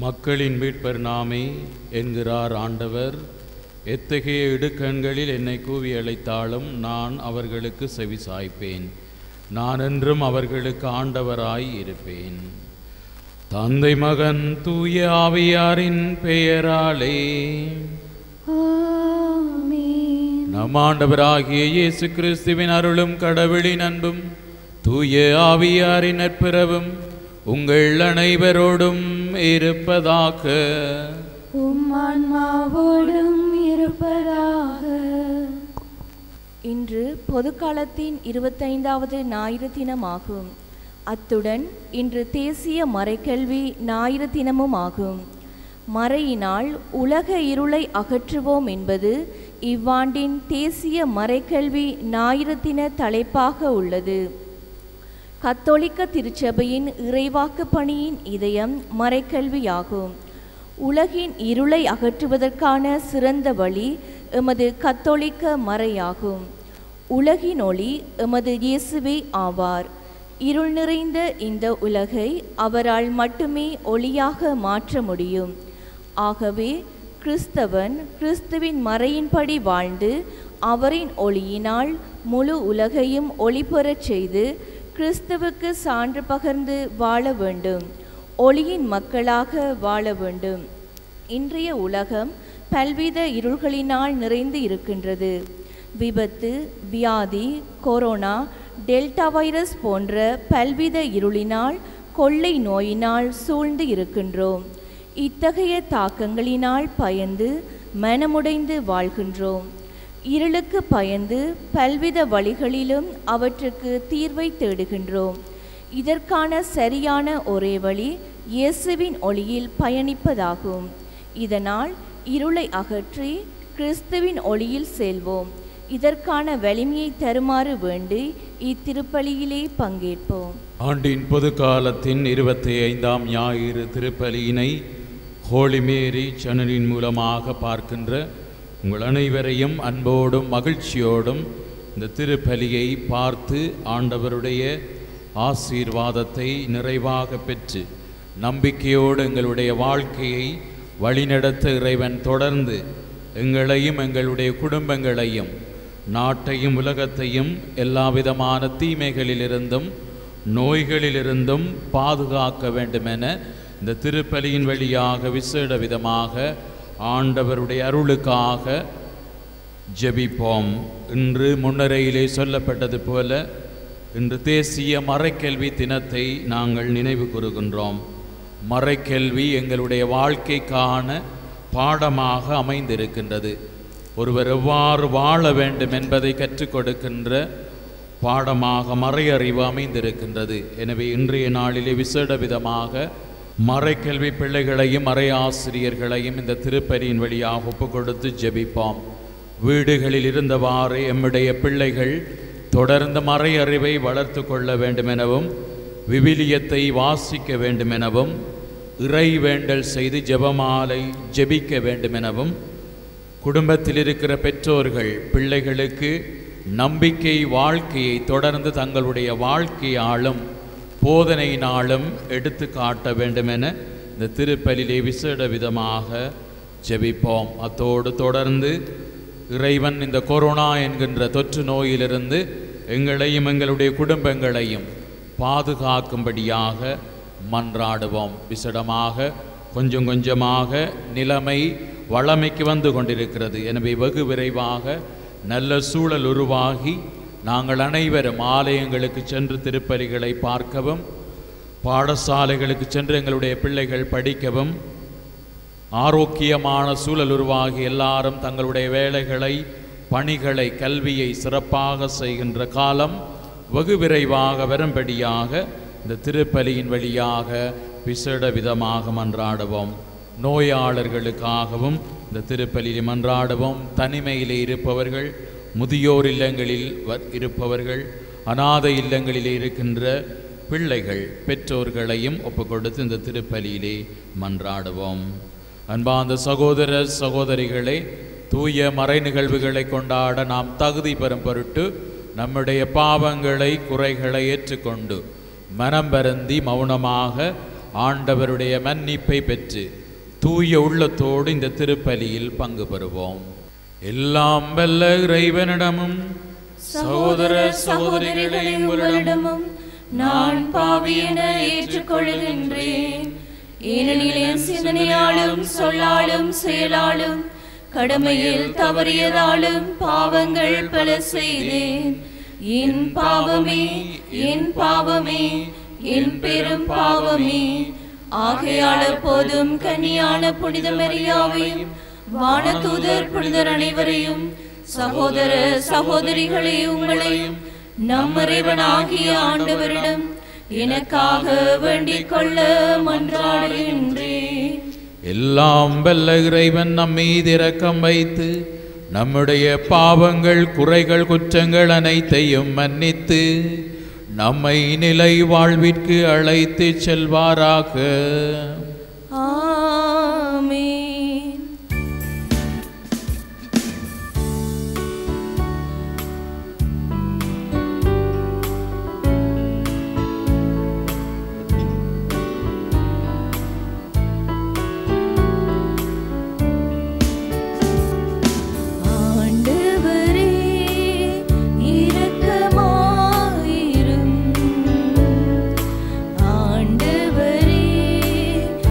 மக்களின் மீட்பர் நாமே என்கிறார் ஆண்டவர் எத்தகைய இடுக்கண்களில் என்னை கூவி அழைத்தாலும் நான் அவர்களுக்கு செவி சாய்ப்பேன் நான் என்றும் அவர்களுக்கு ஆண்டவராய் இருப்பேன் தந்தை மகன் தூய ஆவியாரின் பெயராலே ஆமென். நம் ஆண்டவராகிய இயேசு கிறிஸ்துவின் அருளும் கடவுளின் அன்பும் தூய ஆவியாரின் நட்பிறவும் உங்கள் அனைவரோடும் இருப்பதாக உம் ஆன்மாவோடும் இருப்பதாக இன்று பொதுக்காலத்தின் இருபத்தைந்தாவது ஞாயிறு தினமாகும் அத்துடன் இன்று தேசிய மறைக்கல்வி ஞாயிறு தினமும் ஆகும் மறையினால் உலக இருளை அகற்றுவோம் என்பது இவ்வாண்டின் தேசிய மறைக்கல்வி ஞாயிறு தின தலைப்பாக உள்ளது கத்தோலிக்க திருச்சபையின் இறைவாக்கு பணியின் இதயம் மறைக்கல்வியாகும் உலகின் இருளை அகற்றுவதற்கான சிறந்த வழி எமது கத்தோலிக்க மறையாகும் உலகின் ஒளி எமது இயேசுவே ஆவார் இருள் நிறைந்த இந்த உலகை அவரால் மட்டுமே ஒளியாக மாற்ற முடியும் ஆகவே கிறிஸ்தவன் கிறிஸ்துவின் மறையின்படி வாழ்ந்து அவரின் ஒளியினால் முழு உலகையும் ஒளி பெறச் செய்து கிறிஸ்துவுக்கு சான்று பகர்ந்து வாழ வேண்டும் ஒளியின் மக்களாக வாழ வேண்டும் இன்றைய உலகம் பல்வித இருள்களினால் நிறைந்து இருக்கின்றது விபத்து வியாதி கொரோனா டெல்டா வைரஸ் போன்ற பல்வித இருளினால் கொள்ளை நோயினால் சூழ்ந்து இருக்கின்றோம் இத்தகைய தாக்கங்களினால் பயந்து மனமுடைந்து வாழ்கின்றோம் இருளுக்கு பயந்து பல்வித வழிகளிலும் அவற்றுக்கு தீர்வை தேடுகின்றோம் இதற்கான சரியான ஒரே வழி இயேசுவின் ஒளியில் பயணிப்பதாகும் இதனால் இருளை அகற்றி கிறிஸ்துவின் ஒளியில் செல்வோம் இதற்கான வலிமையை தருமாறு வேண்டி இத்திருப்பலியிலே பங்கேற்போம் ஆண்டின் பொது காலத்தின் இருபத்தி ஐந்தாம் ஞாயிறு திருப்பலியினை ஹோலி மேரி சேனலின் மூலமாக பார்க்கின்ற உங்கள் அனைவரையும் அன்போடும் மகிழ்ச்சியோடும் இந்த திருப்பலியை பார்த்து ஆண்டவருடைய ஆசீர்வாதத்தை நிறைவாக பெற்று நம்பிக்கையோடு எங்களுடைய வாழ்க்கையை வழிநடத்த இறைவன் தொடர்ந்து எங்களையும் எங்களுடைய குடும்பங்களையும் நாட்டையும் உலகத்தையும் எல்லாவிதமான தீமைகளிலிருந்தும் நோய்களிலிருந்தும் பாதுகாக்க வேண்டுமென இந்த திருப்பலியின் வழியாக விசேட விதமாக ஆண்டவருடைய அருளுக்காக ஜெபிப்போம் இன்று முன்னரையிலே சொல்லப்பட்டது போல இன்று தேசிய மறைக்கல்வி தினத்தை நாங்கள் நினைவு கூறுகின்றோம் மறைக்கல்வி எங்களுடைய வாழ்க்கைக்கான பாடமாக அமைந்திருக்கின்றது ஒருவர் எவ்வாறு வாழ வேண்டும் என்பதை கற்றுக் கொடுக்கின்ற பாடமாக மறையறிவு அமைந்திருக்கின்றது எனவே இன்றைய நாளிலே விசேட விதமாக மறைக்கல்வி பிள்ளைகளையும் மறை ஆசிரியர்களையும் இந்த திருப்பலியின் வழியாக ஒப்பு கொடுத்து ஜெபிப்போம் வீடுகளில் இருந்தவாறு எம்முடைய பிள்ளைகள் தொடர்ந்து மறையறிவை வளர்த்து கொள்ள வேண்டுமெனவும் விவிலியத்தை வாசிக்க வேண்டுமெனவும் இறை வேண்டல் செய்து ஜெபமாலை ஜெபிக்க வேண்டுமெனவும் குடும்பத்தில் இருக்கிற பெற்றோர்கள் பிள்ளைகளுக்கு நம்பிக்கை வாழ்க்கையை தொடர்ந்து தங்களுடைய வாழ்க்கையாலும் போதனையினாலும் எடுத்து காட்ட வேண்டுமென இந்த திருப்பலிலே விசேட விதமாக ஜெபிப்போம் அத்தோடு தொடர்ந்து இறைவன் இந்த கொரோனா என்கின்ற தொற்று நோயிலிருந்து எங்களையும் எங்களுடைய குடும்பங்களையும் பாதுகாக்கும்படியாக மன்றாடுவோம் விசடமாக கொஞ்சம் கொஞ்சமாக நிலைமை வளமைக்கு வந்து கொண்டிருக்கிறது எனவே வெகு விரைவாக நல்ல சூழல் உருவாகி நாங்கள் அனைவரும் ஆலயங்களுக்கு சென்று திருப்பலிகளை பார்க்கவும் பாடசாலைகளுக்கு சென்று எங்களுடைய பிள்ளைகள் படிக்கவும் ஆரோக்கியமான சூழல் உருவாகி எல்லாரும் தங்களுடைய வேலைகளை பணிகளை கல்வியை சிறப்பாக செய்கின்ற காலம் வெகு விரைவாக வரும்படியாக இந்த திருப்பலியின் வழியாக விசேட விதமாக மன்றாடுவோம் நோயாளர்களுக்காகவும் இந்த திருப்பலியில் மன்றாடுவோம் தனிமையிலே இருப்பவர்கள் முதியோர் இல்லங்களில் வ- இருப்பவர்கள் அநாதை இல்லங்களிலே இருக்கின்ற பிள்ளைகள் பெற்றோர்களையும் ஒப்புக்கொடுத்து இந்த திருப்பலியிலே மன்றாடுவோம் அன்பார்ந்த சகோதர சகோதரிகளே தூய மறை நிகழ்வுகளை கொண்டாட நாம் தகுதி பெறும் பொருட்டு நம்முடைய பாவங்களை குறைகளை ஏற்றுக்கொண்டு மனம் வருந்தி மௌனமாக ஆண்டவருடைய மன்னிப்பை பெற்று தூய உள்ளத்தோடு இந்த திருப்பலியில் பங்கு பெறுவோம் எல்லாம் வல்ல இறைவனிடமும் சகோதர சகோதரிகளே உங்களிடமும் நான் பாவி என ஏற்றுக்கொள்கின்றேன் ஏனெனில் என் சிந்தனையாலும் சொல்லாலும் செயலாலும் கடமையில் தவறியதாலும் பாவங்கள் பல செய்தேன் என் பாவமே என் பாவமே என் பெரும் பாவமே ஆகையால் எப்போதும் கன்னியான புனித மரியாவையும் வானதூதர் புனிதர் அனைவரையும் சகோதர சகோதரிகளே உங்களையும் நம் இறைவனாகிய ஆண்டவரிடம் எனக்காக வேண்டிக் கொள்ள மன்றாடுகின்றேன் எல்லாம் வல்ல இறைவன் நம் மீது இரக்கம் வைத்து நம்முடைய பாவங்கள் குறைகள் குற்றங்கள் அனைத்தையும் மன்னித்து நம்மை நிலை வாழ்விற்கு அழைத்து செல்வாராக ஆமென் ஆண்டவரே இரக்கமாயிரும் ஆண்டவரே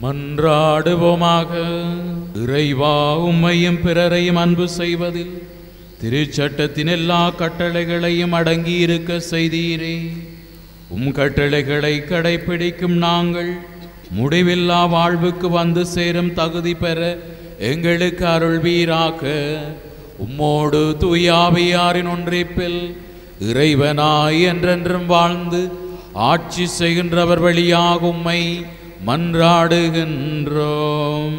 மன்றாடுவோமாக இறைவா உம்மையும் பிறரையும் அன்பு செய்வதில் திருச்சட்டத்தின் எல்லா கட்டளைகளையும் அடங்கியிருக்க செய்தீரே உம் கட்டளைகளை கடைப்பிடிக்கும் நாங்கள் முடிவில்லா வாழ்வுக்கு வந்து சேரும் தகுதி பெற எங்களுக்கு அருள்வீராக உம்மோடு தூயாவியாரின் ஒன்றிப்பில் இறைவனாய் என்றென்றும் வாழ்ந்து ஆட்சி செய்கின்றவர் வழியாக உம்மை மன்றாடுகின்றோம்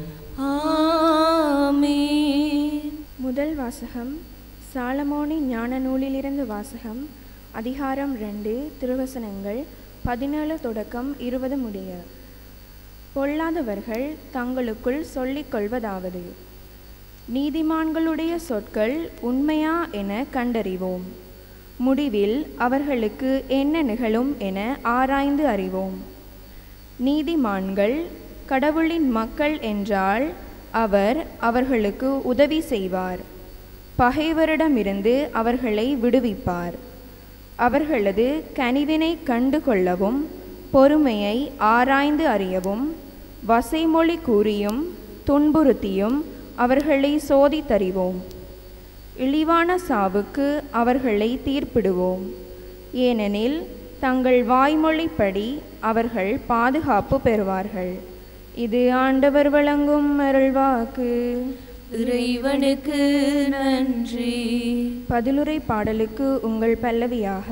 ஆமென் முதல் வாசகம் சாலமோனின் ஞான நூலிலிருந்து வாசகம் அதிகாரம் ரெண்டு திருவசனங்கள் பதினேழு தொடக்கம் இருபது முடிய பொல்லாதவர்கள் தங்களுக்குள் சொல்லிக் கொள்வதாவது நீதிமான்களுடைய சொற்கள் உண்மையா என கண்டறிவோம் முடிவில் அவர்களுக்கு என்ன நிகழும் என ஆராய்ந்து அறிவோம் நீதிமான்கள் கடவுளின் மக்கள் என்றால் அவர் அவர்களுக்கு உதவி செய்வார் பகைவரிடமிருந்து அவர்களை விடுவிப்பார் அவர்களது கனிவினை கண்டு கொள்ளவும் பொறுமையை ஆராய்ந்து அறியவும் வசைமொழி கூறியும் துன்புறுத்தியும் அவர்களை சோதித்தறிவோம் இழிவான சாவுக்கு அவர்களை தீர்ப்பிடுவோம் ஏனெனில் தங்கள் வாய்மொழிப்படி அவர்கள் பாதுகாப்பு பெறுவார்கள் இது ஆண்டவர் வழங்கும் அருள்வாக்கு இறைவனுக்கு நன்றி பதிலுரை பாடலுக்கு உங்கள் பல்லவியாக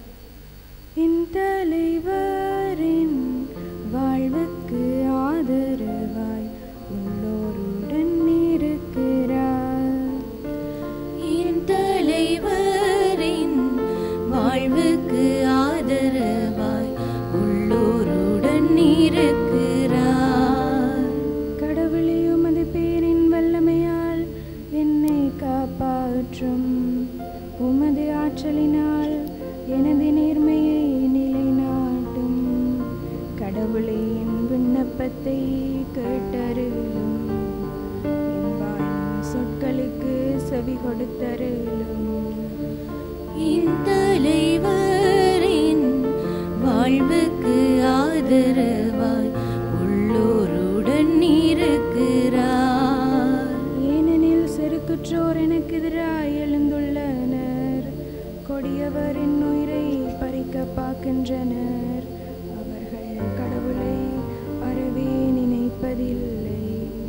என் தலைவரின் வாழ்வுக்கு ஆதரவாய் உள்ளோருடன் இருக்கிறார் என் தலைவரின் வாழ்வுக்கு ஆதரவாய் உள்ளோருடன் இருக்கிறார் கடவுளே உமது பேரின் வல்லமையால் என்னை காப்பாற்றும் உமது ஆற்றலினால் எனது நேர்மையை நிலைநாட்டும் கடவுளே என் விண்ணப்பத்தை கேட்டருளும் என் வாயின் சொற்களுக்கு செவி கொடுத்தருளும் என் தலைவரின் வாழ்வுக்கு ஆதரவாய் உள்ளோருடன் இருக்கிறார் ஏனெனில் செருக்குற்றோர் எனக்கு எதிராய் எழுந்துள்ளனர் கொடியவர் என் உயிரை பறிக்க பார்க்கின்றனர் அவர்கள் கடவுளை அறவே நினைப்பதில்லை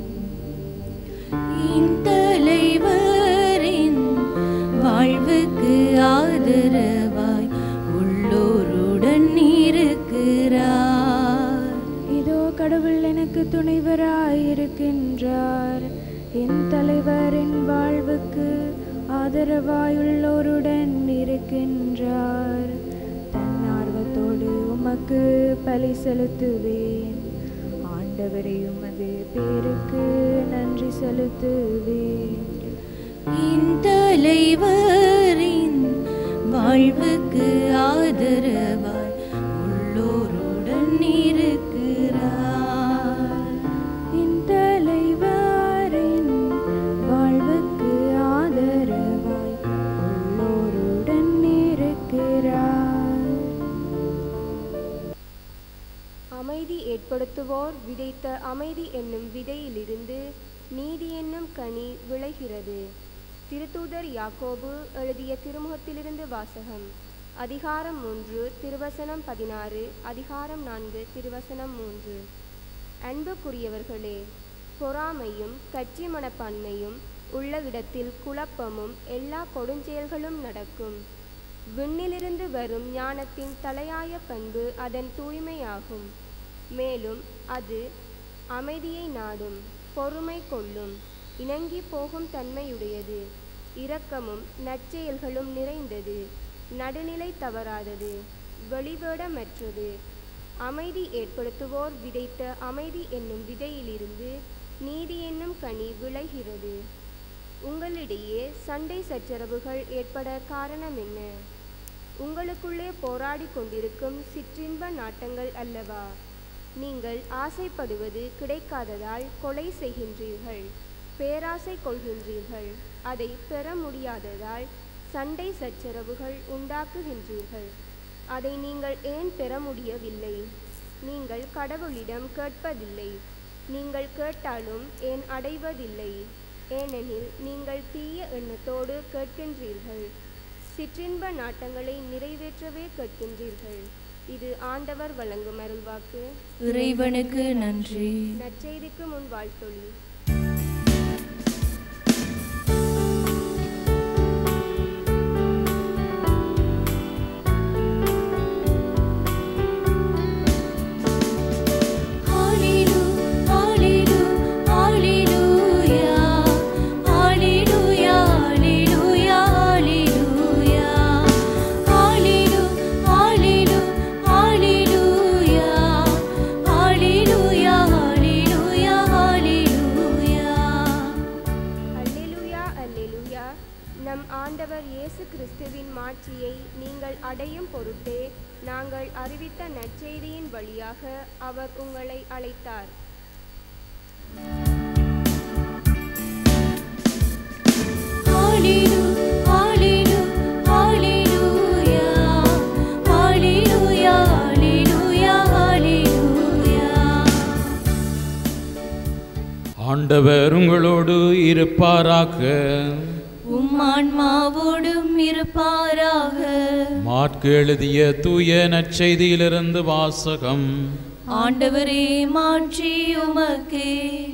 என் தலைவரின் வாழ்வுக்கு ஆதரவாய் உள்ளோருடன் இருக்கிறார் இதோ கடவுள் எனக்கு துணைவராயிருக்கின்றார் என் தலைவர் என் வாழ்வுக்கு ஆதரவாயுள்ளோருடன் இருக்கின்றார் தன்னார்வத்தோடு உமக்கு பலி செலுத்துவேன் ஆண்டவரை உமது பேருக்கு நன்றி செலுத்துவேன் என் தலைவரின் வாழ்வுக்கு ஆதரவாய் உள்ளோருடன் இருக்கிறார் என் தலைவரின் வாழ்வுக்கு ஆதரவாய் உள்ளோருடன் இருக்கிறார் அமைதி ஏற்படுத்துவோர் விதைத்த அமைதி என்னும் விதையிலிருந்து நீதி என்னும் கனி விளைகிறது திருத்தூதர் யாக்கோபு எழுதிய திருமுகத்திலிருந்து வாசகம் அதிகாரம் மூன்று திருவசனம் பதினாறு அதிகாரம் நான்கு திருவசனம் மூன்று அன்புக்குரியவர்களே பொறாமையும் கட்சி மனப்பான்மையும் உள்ள இடத்தில் குழப்பமும் எல்லா கொடுஞ்செயல்களும் நடக்கும் விண்ணிலிருந்து வரும் ஞானத்தின் தலையாய பண்பு அதன் தூய்மையாகும் மேலும் அது அமைதியை நாடும் பொறுமை கொள்ளும் இணங்கி போகும் தன்மையுடையது இரக்கமும் நற்செயல்களும் நிறைந்தது நடுநிலை தவறாதது வெளிவேடமற்றது அமைதி ஏற்படுத்துவோர் விதைத்த அமைதி என்னும் விதையிலிருந்து நீதி என்னும் கனி விளைகிறது உங்களிடையே சண்டை சச்சரவுகள் ஏற்பட காரணம் என்ன உங்களுக்குள்ளே போராடிக் கொண்டிருக்கும் சிற்றின்ப நாட்டங்கள் அல்லவா நீங்கள் ஆசைப்படுவது கிடைக்காததால் கொலை செய்கின்றீர்கள் பேராசை கொள்கின்றீர்கள் அதை பெற முடியாததால் சண்டை சச்சரவுகள் உண்டாக்குகின்றீர்கள் அதை நீங்கள் ஏன் பெற முடியவில்லை நீங்கள் கடவுளிடம் கேட்பதில்லை நீங்கள் கேட்டாலும் ஏன் அடைவதில்லை ஏனெனில் நீங்கள் தீய எண்ணத்தோடு கேட்கின்றீர்கள் சிற்றின்ப நாட்டங்களை நிறைவேற்றவே கேட்கின்றீர்கள் இது ஆண்டவர் வழங்கும் அருள்வாக்கு இறைவனுக்கு நன்றி நற்செய்திக்கு முன் வாழ்த்தொழி ஹalleluya ஹalleluya ஹalleluya ஹalleluya ஹalleluya ஹalleluya ஹalleluya ஹalleluya ஹalleluya ஹalleluya ஹalleluya அல்லேலூயா அல்லேலூயா நம் ஆண்டவர் இயேசு கிறிஸ்துவின் மாட்சியை நீங்கள் அடையும் பொருட்டே நாங்கள் அறிவித்த நற்செய்தியின் வழியாக அவர் உங்களை அழைத்தார் Hallelujah, hallelujah, hallelujah, hallelujah, hallelujah, hallelujah. ஆண்டவர் உங்களோடு இருப்பாராக உம் ஆன்மாவோடும் இருப்பாராக மாற்கு எழுதிய தூய நற்செய்தியிலிருந்து வாசகம் ஆண்டவரே மாற்றி உமக்கே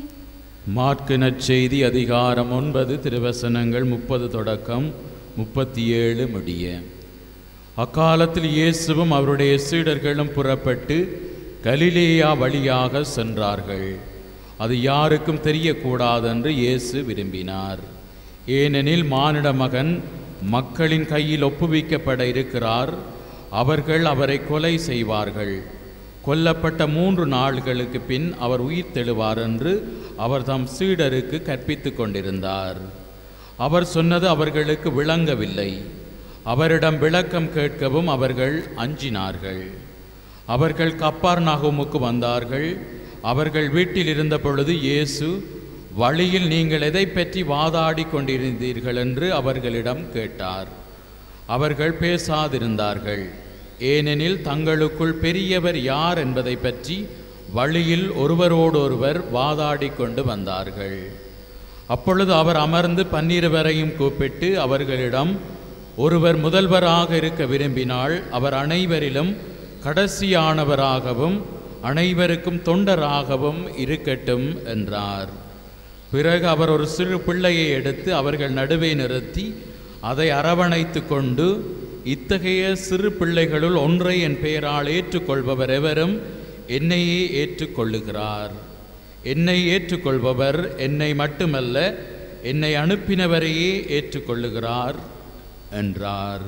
மாற்கு நற்செய்தி அதிகாரம் ஒன்பது திருவசனங்கள் முப்பது தொடக்கம் முப்பத்தி ஏழு முடிய அக்காலத்தில் இயேசுவும் அவருடைய சீடர்களும் புறப்பட்டு கலிலேயா வழியாக சென்றார்கள் அது யாருக்கும் தெரியக்கூடாதென்று இயேசு விரும்பினார் ஏனெனில் மானிட மகன் மக்களின் கையில் ஒப்புவிக்கப்பட இருக்கிறார் அவர்கள் அவரை கொலை செய்வார்கள் கொல்லப்பட்ட மூன்று நாள்களுக்கு பின் அவர் உயிர் தெழுவார் என்று அவர் தம் சீடருக்கு கற்பித்துக் கொண்டிருந்தார் அவர் சொன்னது அவர்களுக்கு விளங்கவில்லை அவரிடம் விளக்கம் கேட்கவும் அவர்கள் அஞ்சினார்கள் அவர்கள் கப்பார் நகமுக்கு வந்தார்கள் அவர்கள் வீட்டில் இருந்த பொழுது இயேசு வழியில் நீங்கள் எதை பற்றி வாதாடி கொண்டிருந்தீர்கள் என்று அவர்களிடம் கேட்டார் அவர்கள் பேசாதிருந்தார்கள் ஏனெனில் தங்களுக்குள் பெரியவர் யார் என்பதை பற்றி வழியில் ஒருவரோடொருவர் வாதாடி கொண்டு வந்தார்கள் அப்பொழுது அவர் அமர்ந்து பன்னிருவரையும் கூப்பிட்டு அவர்களிடம் ஒருவர் முதல்வராக இருக்க விரும்பினால் அவர் அனைவரிலும் கடைசியானவராகவும் அனைவருக்கும் தொண்டராகவும் இருக்கட்டும் என்றார் பிறகு அவர் ஒரு சிறு பிள்ளையை எடுத்து அவர்கள் நடுவே நிறுத்தி அதை அரவணைத்து கொண்டு இத்தகைய சிறு பிள்ளைகளுள் ஒன்றை என் பெயரால் ஏற்றுக்கொள்பவர் எவரும் என்னையே ஏற்றுக்கொள்ளுகிறார் என்னை ஏற்றுக்கொள்பவர் என்னை மட்டுமல்ல என்னை அனுப்பினவரையே ஏற்றுக்கொள்ளுகிறார் என்றார்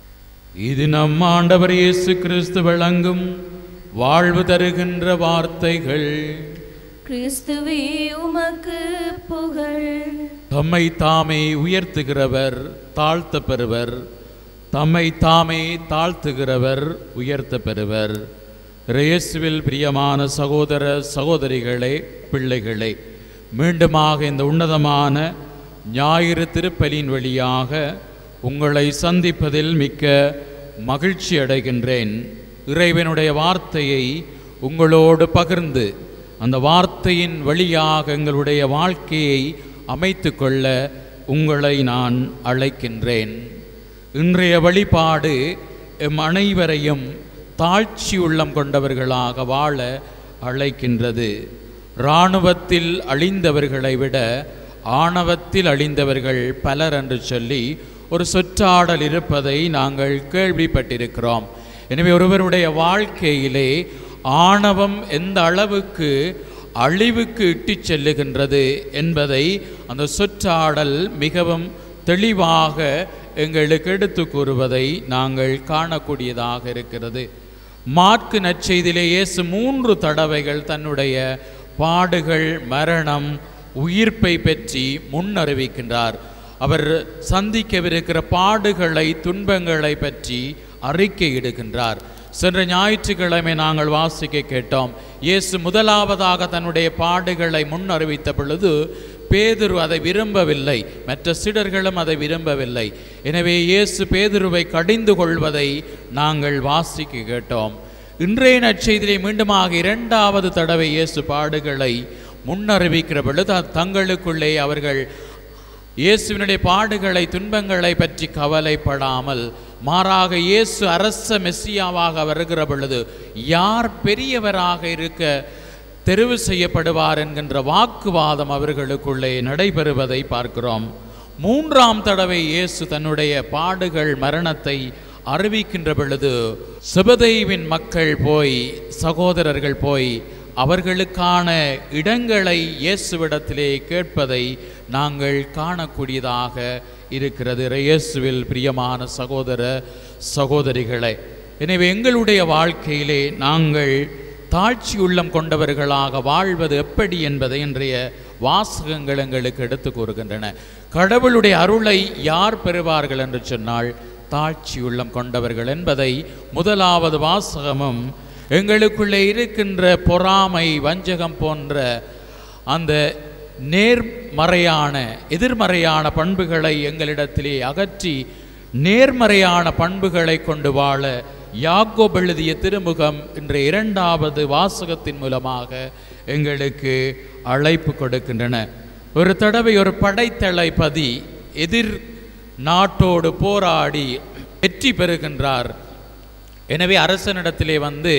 இது நம் ஆண்டவர் இயேசு கிறிஸ்து வழங்கும் வாழ்வு தருகின்ற வார்த்தைகள் கிறிஸ்துவே உமக்கு புகழ் தம்மை தாமே உயர்த்துகிறவர் தாழ்த்த பெறுவர் தம்மை தாமே தாழ்த்துகிறவர் உயர்த்த பெறுவர் இயேசுவில் பிரியமான சகோதர சகோதரிகளே பிள்ளைகளே மீண்டுமாக இந்த உன்னதமான ஞாயிறு திருப்பலியின் வழியாக உங்களை சந்திப்பதில் மிக்க மகிழ்ச்சி அடைகின்றேன் இறைவனுடைய வார்த்தையை உங்களோடு பகிர்ந்து அந்த வார்த்தையின் வழியாக எங்களுடைய வாழ்க்கையை அமைத்து கொள்ள உங்களை நான் அழைக்கின்றேன் இன்றைய வழிபாடு எம் அனைவரையும் தாழ்ச்சி உள்ளம் கொண்டவர்களாக வாழ அழைக்கின்றது இராணுவத்தில் அழிந்தவர்களை விட ஆணவத்தில் அழிந்தவர்கள் பலர் என்று சொல்லி ஒரு சொற்றாடல் இருப்பதை நாங்கள் கேள்விப்பட்டிருக்கிறோம் எனவே ஒருவருடைய வாழ்க்கையிலே ஆணவம் எந்த அளவுக்கு அழிவுக்கு இட்டுச் செல்லுகின்றது என்பதை அந்த சொற்றாடல் மிகவும் தெளிவாக எங்களுக்கு எடுத்து கூறுவதை நாங்கள் காணக்கூடியதாக இருக்கிறது மார்க்கு நற்செய்தியிலே இயேசு மூன்று தடவைகள் தன்னுடைய பாடுகள் மரணம் உயிர்ப்பை பற்றி முன்னறிவிக்கின்றார் அவர் சந்திக்கவிருக்கிற பாடுகளை துன்பங்களை பற்றி அறிக்கையிடுகின்றார் சென்ற ஞாயிற்றுக்கிழமை நாங்கள் வாசிக்க கேட்டோம் இயேசு முதலாவதாக தன்னுடைய பாடுகளை முன் அறிவித்த பொழுது பேதுரு அதை விரும்பவில்லை மற்ற சிடர்களும் அதை விரும்பவில்லை எனவே இயேசு பேதுருவை கடிந்து கொள்வதை நாங்கள் வாசிக்க கேட்டோம் இன்றைய நற்செய்தியிலே மீண்டுமாக இரண்டாவது தடவை இயேசு பாடுகளை முன்னறிவிக்கிற பொழுது த- தங்களுக்குள்ளே அவர்கள் இயேசுவினுடைய பாடுகளை துன்பங்களை பற்றி கவலைப்படாமல் மாறாக இயேசு அரச மெஸ்ஸியாவாக வருகிற பொழுது யார் பெரியவராக இருக்க தெரிவு செய்யப்படுவார் என்கின்ற வாக்குவாதம் அவர்களுக்குள்ளே நடைபெறுவதை பார்க்கிறோம் மூன்றாம் தடவை இயேசு தன்னுடைய பாடுகள் மரணத்தை அறிவிக்கின்ற பொழுது செபதேவின் மக்கள் போய் சகோதரர்கள் போய் அவர்களுக்கான இடங்களை இயேசுவிடத்திலே கேட்பதை நாங்கள் காணக்கூடியதாக இருக்கிறது இயேசுவில் பிரியமான சகோதர சகோதரிகளே எனவே எங்களுடைய வாழ்க்கையிலே நாங்கள் தாழ்ச்சி உள்ளம் கொண்டவர்களாக வாழ்வது எப்படி என்பதை இன்றைய வாசகங்கள் எங்களுக்கு எடுத்து கூறுகின்றன கடவுளுடைய அருளை யார் பெறுவார்கள் என்று சொன்னால் தாழ்ச்சி உள்ளம் கொண்டவர்கள் என்பதை முதலாவது வாசகமும் எங்களுக்குள்ளே இருக்கின்ற பொறாமை வஞ்சகம் போன்ற அந்த நேர்மறையான எதிர்மறையான பண்புகளை எங்களிடத்திலே அகற்றி நேர்மறையான பண்புகளை கொண்டு வாழ யாக்கோப் எழுதிய திருமுகம் என்ற இரண்டாவது வாசகத்தின் மூலமாக எங்களுக்கு அழைப்பு கொடுக்கின்றன ஒரு தடவை ஒரு படைத்தளபதி எதிர் நாட்டோடு போராடி வெற்றி பெறுகின்றார் எனவே அரசனிடத்திலே வந்து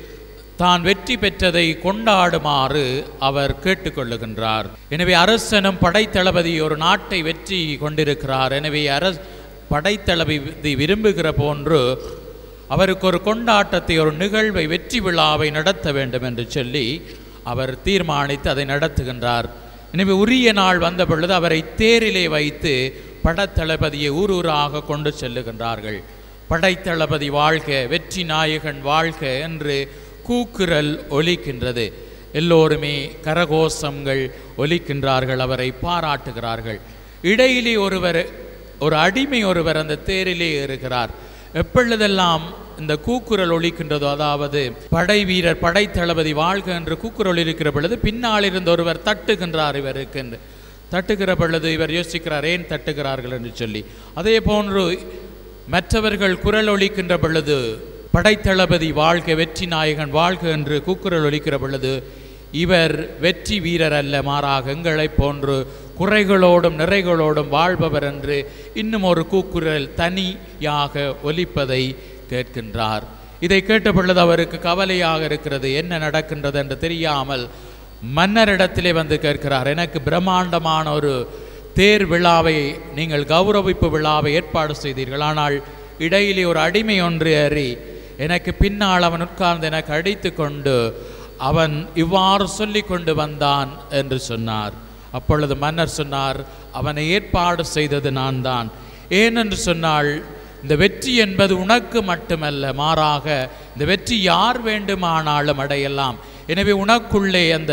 தான் வெற்றி பெற்றதை கொண்டாடுமாறு அவர் கேட்டுக்கொள்ளுகின்றார் எனவே அரசனும் படைத்தளபதி ஒரு நாட்டை வெற்றி கொண்டிருக்கிறார் எனவே அரச படைத்தளபதி விரும்புகிற போன்று அவருக்கு ஒரு கொண்டாட்டத்தை ஒரு நிகழ்வை வெற்றி விழாவை நடத்த வேண்டும் என்று சொல்லி அவர் தீர்மானித்து அதை நடத்துகின்றார் எனவே உரிய நாள் வந்த பொழுது அவரை தேரிலே வைத்து படத்தளபதியை ஊர் ஊராக கொண்டு செல்லுகின்றார்கள் படைத்தளபதி வாழ்க வெற்றி நாயகன் வாழ்க என்று கூக்குரல் ஒலிக்கின்றது எல்லோருமே கரகோஷங்கள் ஒலிக்கின்றார்கள் அவரை பாராட்டுகிறார்கள் இடையிலே ஒருவர் ஒரு அடிமை ஒருவர் அந்த தேரிலே இருக்கிறார் எப்பொழுதெல்லாம் இந்த கூக்குரல் ஒலிக்கின்றதோ அதாவது படை வீரர் படைத்தளபதி வாழ்க என்று கூக்குரல் இருக்கிற பொழுது பின்னால் இருந்த ஒருவர் தட்டுகின்றார் இவருக்கு என்று தட்டுகிற பொழுது இவர் யோசிக்கிறார் ஏன் தட்டுகிறார்கள் என்று சொல்லி அதே போன்று மற்றவர்கள் குரல் ஒலிக்கின்ற பொழுது படைத்தளபதி வாழ்க வெற்றி நாயகன் வாழ்க என்று கூக்குரல் ஒலிக்கிற பொழுது இவர் வெற்றி வீரர் அல்ல மாறாக எங்களைப் போன்று குறைகளோடும் நிறைகளோடும் வாழ்பவர் என்று இன்னும் ஒரு கூக்குரல் தனியாக ஒலிப்பதை கேட்கின்றார் இதை கேட்ட பொழுது அவருக்கு கவலையாக இருக்கிறது என்ன நடக்கின்றது என்று தெரியாமல் மன்னரிடத்திலே வந்து கேட்கிறார் எனக்கு பிரம்மாண்டமான ஒரு தேர் விழாவை நீங்கள் கௌரவிப்பு விழாவை ஏற்பாடு செய்தீர்கள் ஆனால் இடையிலே ஒரு அடிமை ஒன்று ஏறி எனக்கு பின்னால் அவன் உட்கார்ந்து எனக்கு அடித்து கொண்டு அவன் இவ்வாறு சொல்லி கொண்டு வந்தான் என்று சொன்னார் அப்பொழுது மன்னர் சொன்னார் அவனை ஏற்பாடு செய்தது நான் தான் ஏனென்று சொன்னால் இந்த வெற்றி என்பது உனக்கு மட்டுமல்ல மாறாக இந்த வெற்றி யார் வேண்டுமானாலும் அடையலாம் எனவே உனக்குள்ளே அந்த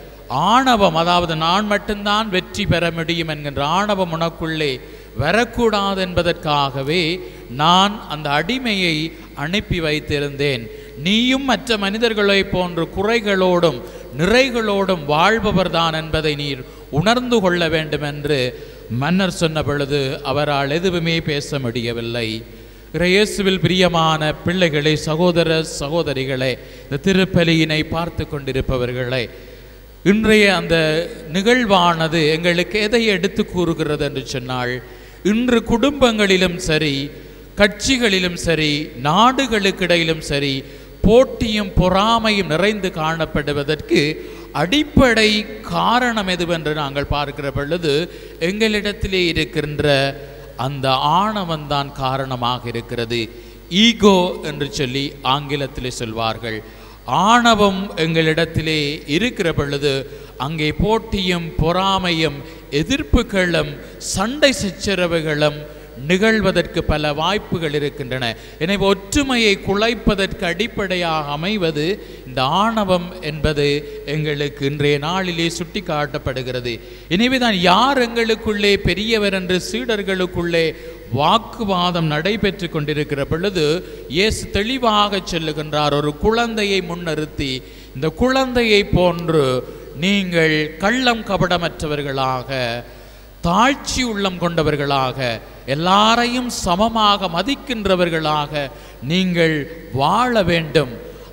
ஆணவம் அதாவது நான் மட்டும்தான் வெற்றி பெற முடியும் என்கின்ற ஆணவம் உனக்குள்ளே வரக்கூடாது என்பதற்காகவே நான் அந்த அடிமையை அனுப்பி வைத்திருந்தேன் நீயும் மற்ற மனிதர்களைப் போன்று குறைகளோடும் நிறைகளோடும் வாழ்பவர்தான் என்பதை நீர் உணர்ந்து கொள்ள வேண்டும் என்று மன்னர் சொன்ன பொழுது அவரால் எதுவுமே பேச முடியவில்லை இயேசுவில் பிரியமான பிள்ளைகளே சகோதர சகோதரிகளே இந்த திருப்பலியினை பார்த்து கொண்டிருப்பவர்களே இன்றைய அந்த நிகழ்வானது எங்களுக்கு எதை எடுத்து கூறுகிறது என்று சொன்னால் இன்று குடும்பங்களிலும் சரி கட்சிகளிலும் சரி நாடுகளுக்கிடையிலும் சரி போட்டியும் பொறாமையும் நிறைந்து காணப்படுவதற்கு அடிப்படை காரணம் எதுவென்று நாங்கள் பார்க்கிற பொழுது எங்களிடத்திலே இருக்கின்ற அந்த ஆணவம்தான் காரணமாக இருக்கிறது ஈகோ என்று சொல்லி ஆங்கிலத்திலே சொல்வார்கள் ஆணவம் எங்களிடத்திலே இருக்கிற பொழுது அங்கே போட்டியும் பொறாமையும் எதிர்ப்புகளும் சண்டை சச்சரவுகளும் நிகழ்வதற்கு பல வாய்ப்புகள் இருக்கின்றன எனவே ஒற்றுமையை குலைப்பதற்கு அடிப்படையாக அமைவது இந்த ஆணவம் என்பது எங்களுக்கு இன்றைய நாளிலே சுட்டி காட்டப்படுகிறது எனவேதான் யார் எங்களுக்குள்ளே பெரியவர் என்று சீடர்களுக்குள்ளே வாக்குவாதம் நடைபெற்று கொண்டிருக்கிற பொழுது இயேசு தெளிவாக சொல்லுகின்றார் ஒரு குழந்தையை முன்னிறுத்தி இந்த குழந்தையை போன்று நீங்கள் கள்ளம் கபடமற்றவர்களாக தாழ்ச்சி உள்ளம் கொண்டவர்களாக எல்லாரையும் சமமாக மதிக்கின்றவர்களாக நீங்கள் வாழ வேண்டும்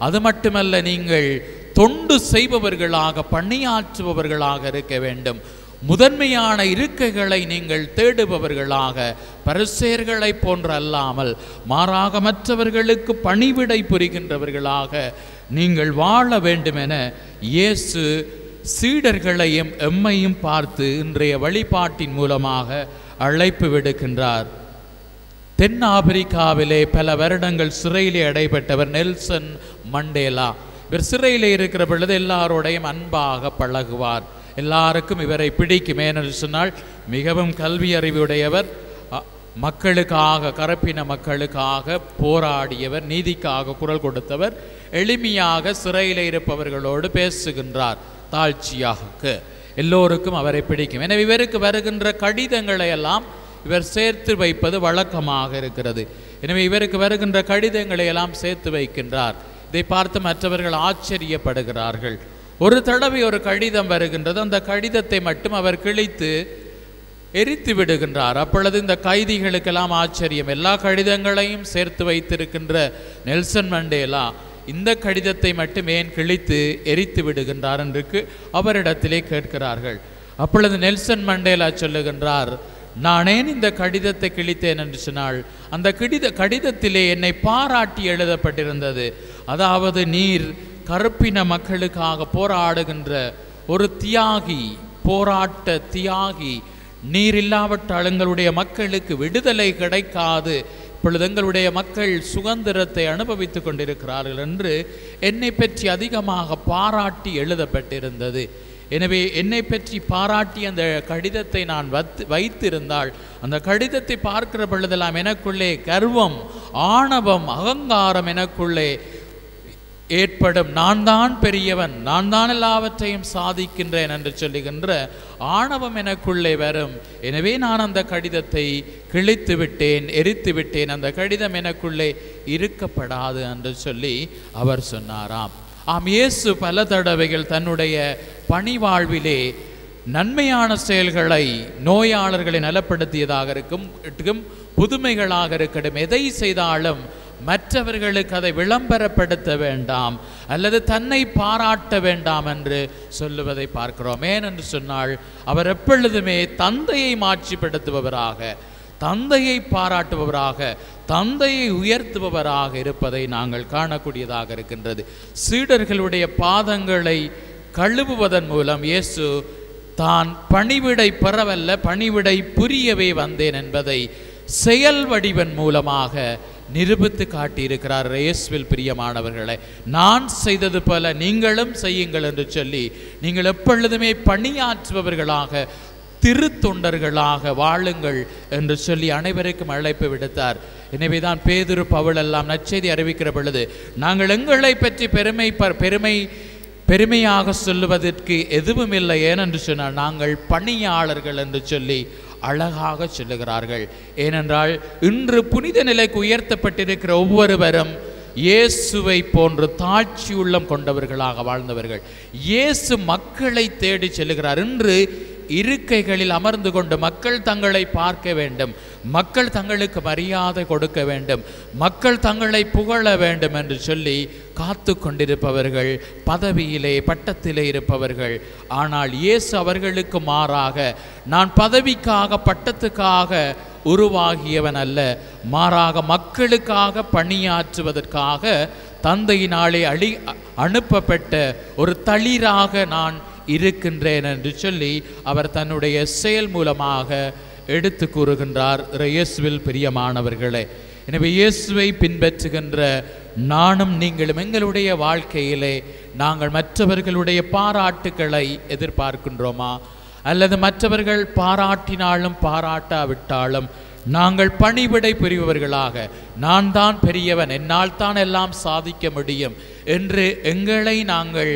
அது மட்டுமல்ல நீங்கள் தொண்டு செய்பவர்களாக பணியாற்றுபவர்களாக இருக்க வேண்டும் முதன்மையான இருக்கைகளை நீங்கள் தேடுபவர்களாக பரிசேர்களைப் போன்ற அல்லாமல் மாறாக மற்றவர்களுக்கு பணிவிடை புரிகின்றவர்களாக நீங்கள் வாழ வேண்டுமென இயேசு சீடர்களையும் எம்மையும் பார்த்து இன்றைய வழிபாட்டின் மூலமாக அழைப்பு விடுக்கின்றார் தென் ஆப்பிரிக்காவிலே பல வருடங்கள் சிறையிலே அடைபட்டவர் நெல்சன் மண்டேலா இவர் சிறையிலே இருக்கிற பொழுது எல்லாரோடையும் அன்பாக பழகுவார் எல்லாருக்கும் இவரை பிடிக்கும் ஏனென்று சொன்னால் மிகவும் கல்வி அறிவுடையவர் அ- மக்களுக்காக கரப்பின மக்களுக்காக போராடியவர் நீதிக்காக குரல் கொடுத்தவர் எளிமையாக சிறையில் இருப்பவர்களோடு பேசுகின்றார் தாழ்ச்சியாக எல்லோருக்கும் அவரை பிடிக்கும் எனவே இவருக்கு வருகின்ற கடிதங்களை எல்லாம் இவர் சேர்த்து வைப்பது வழக்கமாக இருக்கிறது எனவே இவருக்கு வருகின்ற கடிதங்களை எல்லாம் சேர்த்து வைக்கின்றார் இதை பார்த்து மற்றவர்கள் ஆச்சரியப்படுகிறார்கள் ஒரு தடவை ஒரு கடிதம் வருகின்றது அந்த கடிதத்தை மட்டும் அவர் கிழித்து எரித்து விடுகின்றார் அப்பொழுது இந்த கைதிகளுக்கெல்லாம் ஆச்சரியம் எல்லா கடிதங்களையும் சேர்த்து வைத்திருக்கின்ற நெல்சன் மண்டேலா இந்த கடிதத்தை மட்டும் ஏன் கிழித்து எரித்து விடுகின்றார் என்று அவரிடத்திலே கேட்கிறார்கள் அப்பொழுது நெல்சன் மண்டேலா சொல்லுகின்றார் நான் ஏன் இந்த கடிதத்தை கிழித்தேன் என்று சொன்னால் அந்த கடித கடிதத்திலே என்னை பாராட்டி எழுதப்பட்டிருந்தது அதாவது நீர் கருப்பின மக்களுக்காக போராடுகின்ற ஒரு தியாகி போராட்ட தியாகி நீர் இல்லாவிட்டால் எங்களுடைய மக்களுக்கு விடுதலை கிடைக்காது இப்பொழுது எங்களுடைய மக்கள் சுதந்திரத்தை அனுபவித்துக் கொண்டிருக்கிறார்கள் என்று என்னை பற்றி அதிகமாக பாராட்டி எழுதப்பட்டிருந்தது எனவே என்னை பற்றி பாராட்டி அந்த கடிதத்தை நான் வத்து வைத்திருந்தால் அந்த கடிதத்தை பார்க்கிற பொழுதெல்லாம் எனக்குள்ளே கர்வம் ஆணவம் அகங்காரம் எனக்குள்ளே ஏற்படும் நான் தான் பெரியவன் நான் தான் எல்லாவற்றையும் சாதிக்கின்றேன் என்று சொல்லுகின்ற ஆணவம் எனக்குள்ளே வரும் எனவே நான் அந்த கடிதத்தை கிழித்து விட்டேன் எரித்து விட்டேன் அந்த கடிதம் எனக்குள்ளே இருக்கப்படாது என்று சொல்லி அவர் சொன்னாராம் ஆம் இயேசு பல தடவைகள் தன்னுடைய பணி வாழ்விலே நன்மையான செயல்களை நோயாளர்களை நலப்படுத்தியதாக இருக்கும் இருக்கும் புதுமைகளாக இருக்கட்டும் எதை செய்தாலும் மற்றவர்களுக்கு அதை விளம்பரப்படுத்த வேண்டாம் அல்லது தன்னை பாராட்ட வேண்டாம் என்று சொல்லுவதை பார்க்கிறோம் ஏனென்று சொன்னால் அவர் எப்பொழுதுமே தந்தையை மாட்சிப்படுத்துபவராக தந்தையை பாராட்டுபவராக தந்தையை உயர்த்துபவராக இருப்பதை நாங்கள் காணக்கூடியதாக இருக்கின்றது சீடர்களுடைய பாதங்களை கழுவுவதன் மூலம் இயேசு தான் பணிவிடை பெறவல்ல பணிவிடை புரியவே வந்தேன் என்பதை செயல் வடிவன் மூலமாக நிரூபித்து காட்டியிருக்கிறார் இயேசுவில் பிரியமானவர்களே நான் செய்தது போல நீங்களும் செய்யுங்கள் என்று சொல்லி நீங்கள் எப்பொழுதுமே பணியாற்றுபவர்களாக திருத்தொண்டர்களாக வாழுங்கள் என்று சொல்லி அனைவருக்கும் அழைப்பு விடுத்தார் எனவேதான் பேதுரு பவுல் எல்லாம் நற்செய்தி அறிவிக்கிற பொழுது நாங்கள் எங்களை பற்றி பெருமை ப- பெருமை பெருமையாக சொல்லுவதற்கு எதுவும் இல்லை ஏனென்று சொன்னால் நாங்கள் பணியாளர்கள் என்று சொல்லி அழகாக சொல்லுகிறார்கள் ஏனென்றால் இன்று புனித நிலைக்கு உயர்த்தப்பட்டிருக்கிற ஒவ்வொருவரும் இயேசுவை போன்று தாழ்ச்சி உள்ளம் கொண்டவர்களாக வாழ்ந்தவர்கள் இயேசு மக்களை தேடி செல்லுகிறார் இன்று இருக்கைகளில் அமர்ந்து கொண்டு மக்கள் தங்களை பார்க்க வேண்டும் மக்கள் தங்களுக்கு மரியாதை கொடுக்க வேண்டும் மக்கள் தங்களை புகழ வேண்டும் என்று சொல்லி காத்து கொண்டிருப்பவர்கள் பதவியிலே பட்டத்திலே இருப்பவர்கள் ஆனால் இயேசு அவர்களுக்கு மாறாக நான் பதவிக்காக பட்டத்துக்காக உருவாகியவன் அல்ல மாறாக மக்களுக்காக பணியாற்றுவதற்காக தந்தையினாலே அழி அனுப்பப்பட்ட ஒரு தளிராக நான் இருக்கின்றேன் என்று சொல்லி அவர் தன்னுடைய செயல் மூலமாக எடுத்து கூறுகின்றார் இயேசுவில் பிரியமானவர்களே எனவே இயேசுவை பின்பற்றுகின்ற நானும் நீங்களும் எங்களுடைய வாழ்க்கையிலே நாங்கள் மற்றவர்களுடைய பாராட்டுக்களை எதிர்பார்க்கின்றோமா அல்லது மற்றவர்கள் பாராட்டினாலும் பாராட்டாவிட்டாலும் நாங்கள் பணிவிடை புரிபவர்களாக நான் தான் பெரியவன் என்னால் தான் எல்லாம் சாதிக்க முடியும் என்று எங்களை நாங்கள்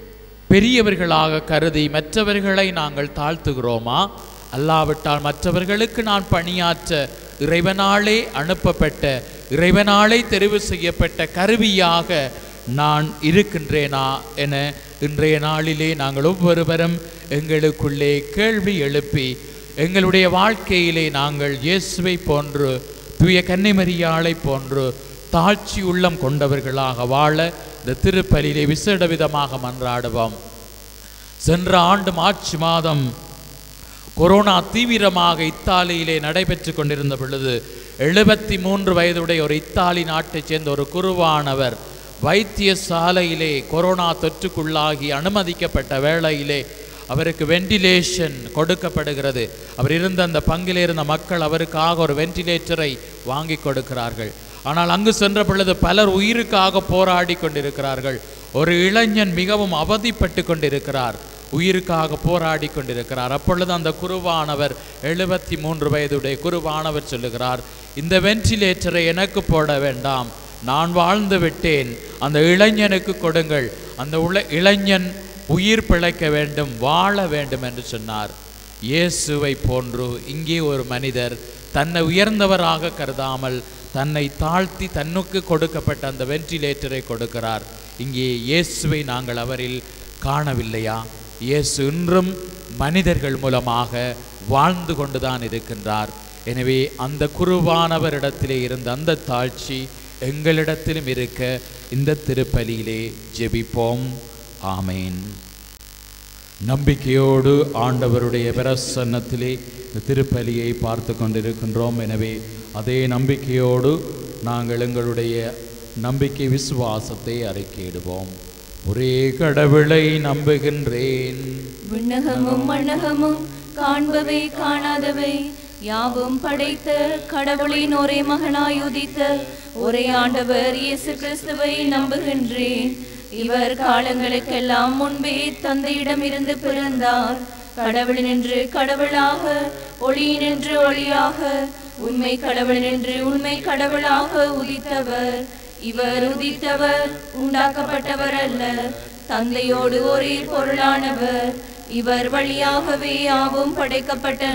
பெரியவர்களாக கருதி மற்றவர்களை நாங்கள் தாழ்த்துகிறோமா அல்லாவிட்டால் மற்றவர்களுக்கு நான் பணியாற்ற இறைவனாலே அனுப்பப்பட்ட இறைவனாலே தெரிவு செய்யப்பட்ட கருவியாக நான் இருக்கின்றேனா என இன்றைய நாளிலே நாங்கள் ஒவ்வொருவரும் எங்களுக்குள்ளே கேள்வி எழுப்பி எங்களுடைய வாழ்க்கையிலே நாங்கள் இயேசுவை போன்று தூய கன்னிமரியாளை போன்று தாழ்ச்சி உள்ளம் கொண்டவர்களாக வாழ இந்த திருப்பலியிலே விசேட விதமாக மன்றாடுவோம் சென்ற ஆண்டு மார்ச் மாதம் கொரோனா தீவிரமாக இத்தாலியிலே நடைபெற்று கொண்டிருந்த பொழுது எழுபத்தி மூன்று வயதுடைய ஒரு இத்தாலி நாட்டைச் சேர்ந்த ஒரு குருவானவர் வைத்தியசாலையிலே கொரோனா தொற்றுக்குள்ளாகி அனுமதிக்கப்பட்ட வேளையிலே அவருக்கு வென்டிலேஷன் கொடுக்கப்படுகிறது அவர் இருந்த அந்த பங்கில் இருந்த மக்கள் அவருக்காக ஒரு வென்டிலேட்டரை வாங்கி கொடுக்கிறார்கள் ஆனால் அங்கு சென்ற பொழுது பலர் உயிருக்காக போராடி கொண்டிருக்கிறார்கள் ஒரு இளைஞன் மிகவும் அவதிப்பட்டு கொண்டிருக்கிறார் உயிருக்காக போராடி கொண்டிருக்கிறார் அப்பொழுது அந்த குருவானவர் எழுபத்தி மூன்று வயதுடைய குருவானவர் சொல்லுகிறார் இந்த வென்டிலேட்டரை எனக்கு போட வேண்டாம் நான் வாழ்ந்து விட்டேன் அந்த இளைஞனுக்கு கொடுங்கள் அந்த உள இளைஞன் உயிர் பிழைக்க வேண்டும் வாழ வேண்டும் என்று சொன்னார் இயேசுவை போன்று இங்கே ஒரு மனிதர் தன்னை உயர்ந்தவராக கருதாமல் தன்னை தாழ்த்தி தன்னுக்கு கொடுக்கப்பட்ட அந்த வென்டிலேட்டரை கொடுக்கிறார் இங்கே இயேசுவை நாங்கள் அவரில் காணவில்லையா இயேசு இன்றும் மனிதர்கள் மூலமாக வாழ்ந்து கொண்டுதான் இருக்கின்றார் எனவே அந்த குருவானவரிடத்திலே இருந்த அந்த தாழ்ச்சி எங்களிடத்திலும் இருக்க இந்த திருப்பலியிலே ஜெபிப்போம் ஆமேன் நம்பிக்கையோடு ஆண்டவருடைய பிரசன்னத்திலே இந்த திருப்பலியை பார்த்து கொண்டிருக்கின்றோம் எனவே அதே நம்பிக்கையோடு நாங்கள் எங்களுடைய நம்பிக்கை விசுவாசத்தை அறிக்கையிடுவோம் ஒரே கடவுளை நம்புகின்றேன் விண்ணகமும் மண்ணகமும் காண்பவை காணாதவை யாவும் படைத்த கடவுளின் ஒரே மகனாய் உதித்த ஒரே ஆண்டவர் இயேசு கிறிஸ்துவை நம்புகின்றேன் இவர் காலங்களுக்கெல்லாம் முன்பே தந்தையிடமிருந்து பிறந்தார் கடவுளினின்று கடவுளாக ஒளியினின்று ஒளியாக உண்மை கடவுளினின்று உண்மை கடவுளாக உதித்தவர் இவர் உதித்தவர் உண்டாக்கப்பட்டவர் அல்ல தந்தையோடு ஒரே பொருளானவர் இவர் வழியாகவே யாவும் படைக்கப்பட்டன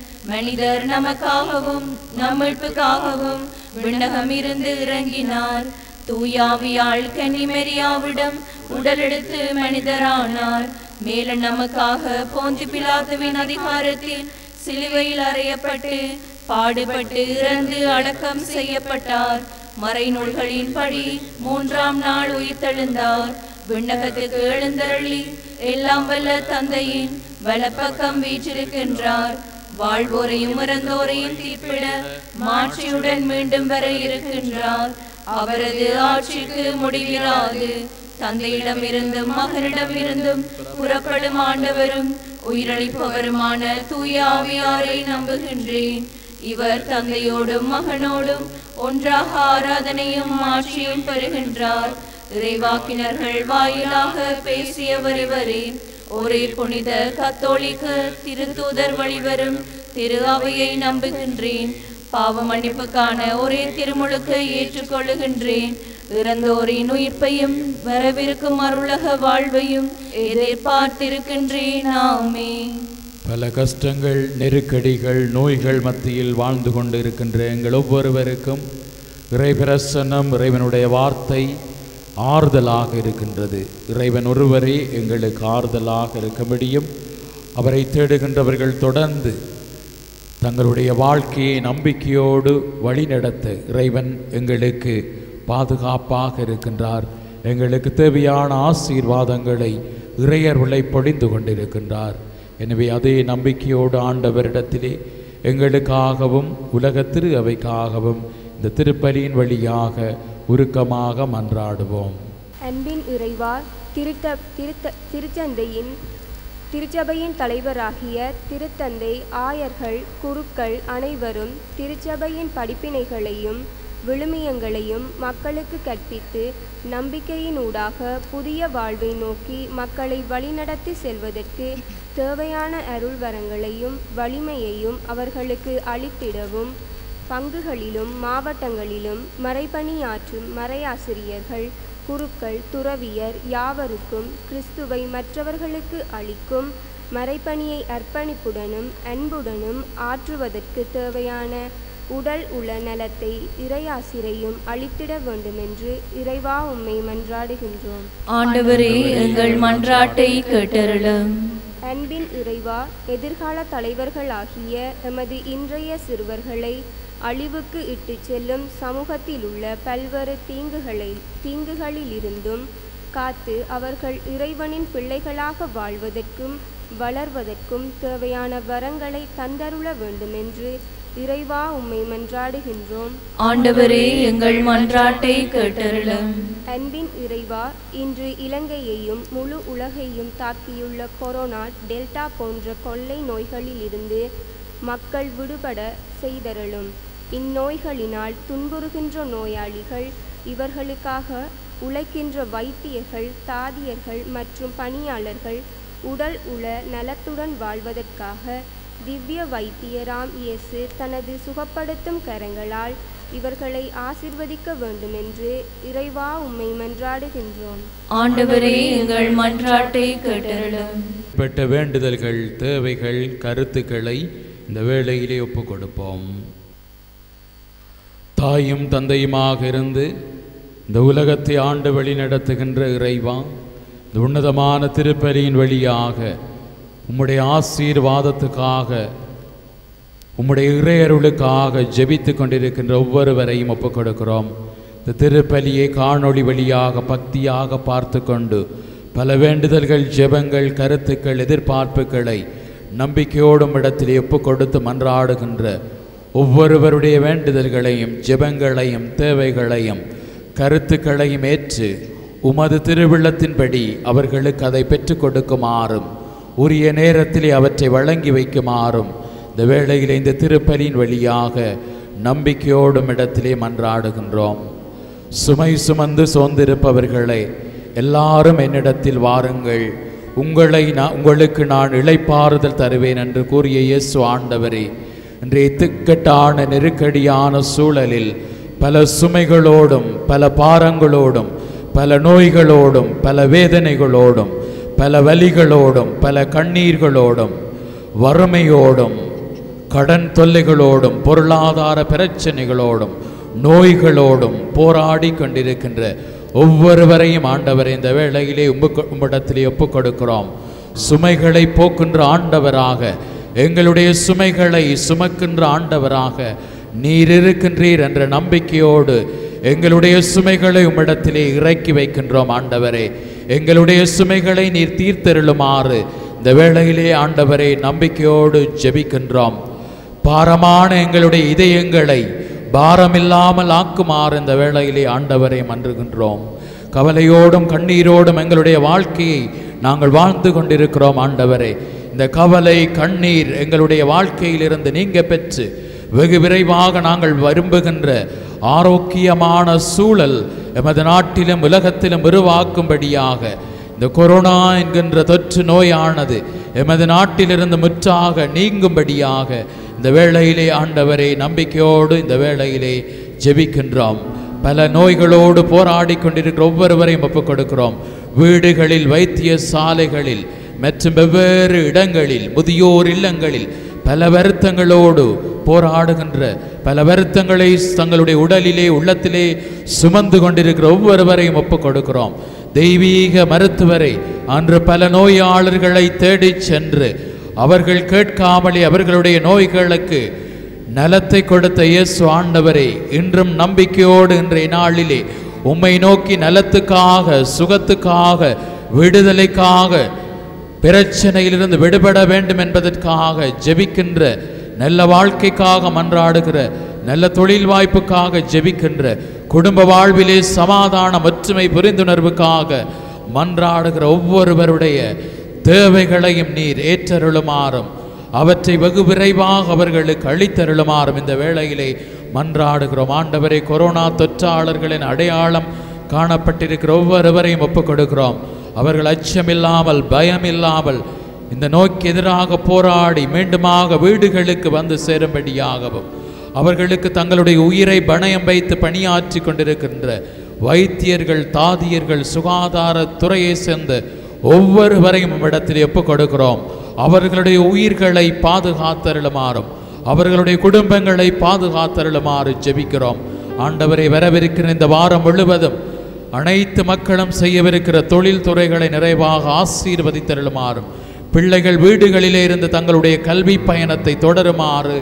மனிதர் நமக்காகவும் நம்மிழ்ப்புக்காகவும் விண்ணகம் இருந்து இறங்கினார் தூயாவியாள் கன்னிமெரியாவிடம் உடலெடுத்து மனிதரானார் மேலும் நமக்காக போந்தி பிலாத்துவின் அதிகாரத்தில் சிலுவையில் அறையப்பட்டு பாடுபட்டு இறந்து அடக்கம் செய்யப்பட்டார் மறைநூல்களின்படி மூன்றாம் நாள் உயிர்த்தெழுந்தார் விண்ணகத்துக்கு எழுந்தருளி எல்லாம் வல்ல தந்தையின் வலப்பக்கம் வீற்றிருக்கின்றார் வாழ்வோரையும் இறந்தோரையும் தீர்ப்பிட மாட்சியுடன் மீண்டும் வர இருக்கின்றார் அவரது ஆட்சிக்கு முடிவிராது தந்தையிடம் இருந்தும் மகனிடம் இருந்தும் புறப்படும் ஆண்டவரும் உயிரளிப்பவருமான தூய ஆவியாரை நம்புகின்றேன் இவர் தந்தையோடும் மகனோடும் ஒன்றாக ஆராதனையும் ஆட்சியும் பெறுகின்றார் இறைவாக்கினர்கள் வாயிலாக பேசியவர் இவரே ஒரே புனித கத்தோலிக்க திருத்தூதர் வழிவரும் திரு அவையை நம்புகின்றேன் பாவ மன்னிப்புக்கான ஒரே திருமுழுக்கை ஏற்றுக்கொள்ளுகின்றேன் இறந்தோரின் உயிர்ப்பையும் வரவிருக்கும் அருளக வாழ்வையும் எதிர்பார்த்திருக்கின்றேன் நாமே பல கஷ்டங்கள் நெருக்கடிகள் நோய்கள் மத்தியில் வாழ்ந்து கொண்டு இருக்கின்ற எங்கள் ஒவ்வொருவருக்கும் இறை பிரசன்னம் இறைவனுடைய வார்த்தை ஆறுதலாக இருக்கின்றது இறைவன் ஒருவரே எங்களுக்கு ஆறுதலாக இருக்க முடியும் அவரை தேடுகின்றவர்கள் தொடர்ந்து தங்களுடைய வாழ்க்கையை நம்பிக்கையோடு வழிநடத்த இறைவன் எங்களுக்கு பாதுகாப்பாக இருக்கின்றார் எங்களுக்கு தேவையான ஆசீர்வாதங்களை இறையர்களை பொழிந்து கொண்டிருக்கின்றார் எனவே அதே நம்பிக்கையோடு ஆண்டவரிடத்திலே எங்களுக்காகவும் உலக திரு அவைக்காகவும் இந்த திருப்பலியின் வழியாக உருக்கமாக மன்றாடுவோம் அன்பின் இறைவா திருத்த திருத்த திருச்சந்தையின் திருச்சபையின் தலைவராகிய திருத்தந்தை ஆயர்கள் குருக்கள் அனைவரும் திருச்சபையின் படிப்பினைகளையும் விழுமியங்களையும் மக்களுக்கு கற்பித்து நம்பிக்கையினூடாக புதிய வாழ்வை நோக்கி மக்களை வழிநடத்தி செல்வதற்கு தேவையான அருள் வரங்களையும் வலிமையையும் அவர்களுக்கு அளித்திடவும் பங்குகளிலும் மாவட்டங்களிலும் மறைபணியாற்றும் மறையாசிரியர்கள் குருக்கள் துறவியர் யாவருக்கும் கிறிஸ்துவை மற்றவர்களுக்கு அளிக்கும் மறைப்பணியை அர்ப்பணிப்புடனும் அன்புடனும் ஆற்றுவதற்கு தேவையான உடல் உள நலத்தை இறையாசிரையும் அளித்திட வேண்டுமென்று இறைவா உம்மை மன்றாடுகின்றோம் ஆண்டவரே எங்கள் மன்றாட்டை கேட்டருளும் அன்பின் இறைவா எதிர்கால தலைவர்களாகிய எமது இன்றைய சிறுவர்களை அழிவுக்கு இட்டுச் செல்லும் சமூகத்தில் உள்ள பல்வேறு தீங்குகளை தீங்குகளிலிருந்தும் காத்து அவர்கள் இறைவனின் பிள்ளைகளாக வாழ்வதற்கும் வளர்வதற்கும் தேவையான வரங்களை தந்தருள வேண்டுமென்று இறைவா உம்மை மன்றாடுகின்றோம் ஆண்டவரே எங்கள் மன்றாட்டை கேட்டருளும் அன்பின் இறைவா இன்று இலங்கையையும் முழு உலகையும் தாக்கியுள்ள கொரோனா டெல்டா போன்ற கொள்ளை நோய்களிலிருந்து மக்கள் விடுபட செய்தருளும் இந்நோய்களினால் துன்புறுகின்ற நோயாளிகள் இவர்களுக்காக உழைக்கின்ற வைத்தியர்கள் தாதியர்கள் மற்றும் பணியாளர்கள் உடல் உள நலத்துடன் வாழ்வதற்காக திவ்ய வைத்தியராம் இயேசு தனது சுகப்படுத்தும் கரங்களால் இவர்களை ஆசிர்வதிக்க வேண்டுமென்று இறைவா உம்மை மன்றாடுகின்றோம் ஆண்டவரே எங்கள் மன்றாட்டை கேட்டருளும் பெற்ற வேண்டுதல்கள் தேவைகள் கருத்துக்களை இந்த வேளையிலே ஒப்புக் கொடுப்போம் தாயும் தந்தையுமாக இருந்து இந்த உலகத்தை ஆண்டு வழி நடத்துகின்ற இறைவா இந்த உன்னதமான திருப்பலியின் வழியாக உம்முடைய ஆசீர்வாதத்துக்காக உம்முடைய இறையருளுக்காக ஜெபித்து கொண்டிருக்கின்ற ஒவ்வொருவரையும் ஒப்புக் கொடுக்கிறோம் இந்த திருப்பலியை காணொளி வழியாக பக்தியாக பார்த்து கொண்டு பல வேண்டுதல்கள் ஜெபங்கள் கருத்துக்கள் எதிர்பார்ப்புகளை நம்பிக்கையோடும் இடத்திலே ஒப்புக் கொடுத்து மன்றாடுகின்ற ஒவ்வொருவருடைய வேண்டுதல்களையும் ஜெபங்களையும் தேவைகளையும் கருத்துக்களையும் ஏற்று உமது திருவிழத்தின்படி அவர்களுக்கு அதை பெற்றுக் கொடுக்குமாறும் உரிய நேரத்திலே அவற்றை வழங்கி வைக்குமாறும் இந்த வேளையில் இந்த திருப்பலியின் வழியாக நம்பிக்கையோடும் இடத்திலே மன்றாடுகின்றோம் சுமை சுமந்து சோர்ந்திருப்பவர்களே எல்லாரும் என்னிடத்தில் வாருங்கள் உங்களை நான் உங்களுக்கு நான் இளைப்பாறுதல் தருவேன் என்று கூறிய இயேசு ஆண்டவரே இன்றைய திக்கட்டான நெருக்கடியான சூழலில் பல சுமைகளோடும் பல பாரங்களோடும் பல நோய்களோடும் பல வேதனைகளோடும் பல வலிகளோடும் பல கண்ணீர்களோடும் வறுமையோடும் கடன் தொல்லைகளோடும் பொருளாதார பிரச்சனைகளோடும் நோய்களோடும் போராடி கொண்டிருக்கின்ற ஒவ்வொருவரையும் ஆண்டவரை இந்த வேளையிலே உம்பு உம்மிடத்திலே ஒப்புக் கொடுக்கிறோம் சுமைகளை போக்குன்ற ஆண்டவராக எங்களுடைய சுமைகளை சுமக்கின்ற ஆண்டவராக நீர் இருக்கின்றீர் என்ற நம்பிக்கையோடு எங்களுடைய சுமைகளை உம்மிடத்திலே இறக்கி வைக்கின்றோம் ஆண்டவரே எங்களுடைய சுமைகளை நீர் தீர்த்தருளுமாறு இந்த வேளையிலே ஆண்டவரை நம்பிக்கையோடு ஜெபிக்கின்றோம் பாரமான எங்களுடைய இதயங்களை பாரமில்லாமல் ஆக்குமாறு இந்த வேளையிலே ஆண்டவரை மன்றுகின்றோம் கவலையோடும் கண்ணீரோடும் எங்களுடைய வாழ்க்கையை நாங்கள் வாழ்ந்து கொண்டிருக்கிறோம் ஆண்டவரே இந்த கவலை கண்ணீர் எங்களுடைய வாழ்க்கையிலிருந்து நீங்க பெற்று வெகு விரைவாக நாங்கள் விரும்புகின்ற ஆரோக்கியமான சூழல் எமது நாட்டிலும் உலகத்திலும் உருவாக்கும்படியாக இந்த கொரோனா என்கின்ற தொற்று நோயானது எமது நாட்டிலிருந்து முற்றாக நீங்கும்படியாக இந்த வேளையிலே ஆண்டவரை நம்பிக்கையோடு இந்த வேளையிலே ஜெபிக்கின்றோம் பல நோய்களோடு போராடி கொண்டிருக்கிற ஒவ்வொருவரையும் ஒப்புக் கொடுக்கிறோம் வீடுகளில் வைத்திய சாலைகளில் மற்றும் வெவ்வேறு இடங்களில் முதியோர் இல்லங்களில் பல வருத்தங்களோடு போராடுகின்ற பல வருத்தங்களை தங்களுடைய உடலிலே உள்ளத்திலே சுமந்து கொண்டிருக்கிற ஒவ்வொருவரையும் ஒப்புக் கொடுக்கிறோம் தெய்வீக மருத்துவரை அன்று பல நோயாளர்களை தேடிச் சென்று அவர்கள் கேட்காமலே அவர்களுடைய நோய்களுக்கு நலத்தை கொடுத்த இயேசு ஆண்டவரே இன்றும் நம்பிக்கையோடு இன்றைய நாளிலே உம்மை நோக்கி நலத்துக்காக சுகத்துக்காக விடுதலைக்காக பிரச்சனையிலிருந்து விடுபட வேண்டும் என்பதற்காக ஜெபிக்கின்ற நல்ல வாழ்க்கைக்காக மன்றாடுகிற நல்ல தொழில் வாய்ப்புக்காக ஜெபிக்கின்ற குடும்ப வாழ்விலே சமாதான ஒற்றுமை புரிந்துணர்வுக்காக மன்றாடுகிற ஒவ்வொருவருடைய தேவைகளையும் நீர் ஏற்றருளுமாறும் அவற்றை வெகு விரைவாக அவர்களுக்கு அளித்தருளுமாறும் இந்த வேளையிலே மன்றாடுகிறோம் ஆண்டவரே கொரோனா தொற்றாளர்களின் அடையாளம் காணப்பட்டிருக்கிற ஒவ்வொருவரையும் ஒப்புக் கொடுக்கிறோம் அவர்கள் அச்சமில்லாமல் பயமில்லாமல் இந்த நோய்க்கு எதிராக போராடி மீண்டுமாக வீடுகளுக்கு வந்து சேரும்படியாகவும் அவர்களுக்கு தங்களுடைய உயிரை பணயம் வைத்து பணியாற்றி கொண்டிருக்கின்ற வைத்தியர்கள் தாதியர்கள் சுகாதார துறையை சேர்ந்த ஒவ்வொருவரையும் இடத்தில் ஒப்புக் கொடுக்கிறோம் அவர்களுடைய உயிர்களை பாதுகாத்தருளுமாறும் அவர்களுடைய குடும்பங்களை பாதுகாத்தருளுமாறு ஜெபிக்கிறோம் ஆண்டவரை வரவிருக்கிற இந்த வாரம் முழுவதும் அனைத்து மக்களும் செய்யவிருக்கிற தொழில் துறைகளை நிறைவாக ஆசீர்வதித்தருளுமாறும் பிள்ளைகள் வீடுகளிலே இருந்து தங்களுடைய கல்வி பயணத்தை தொடருமாறு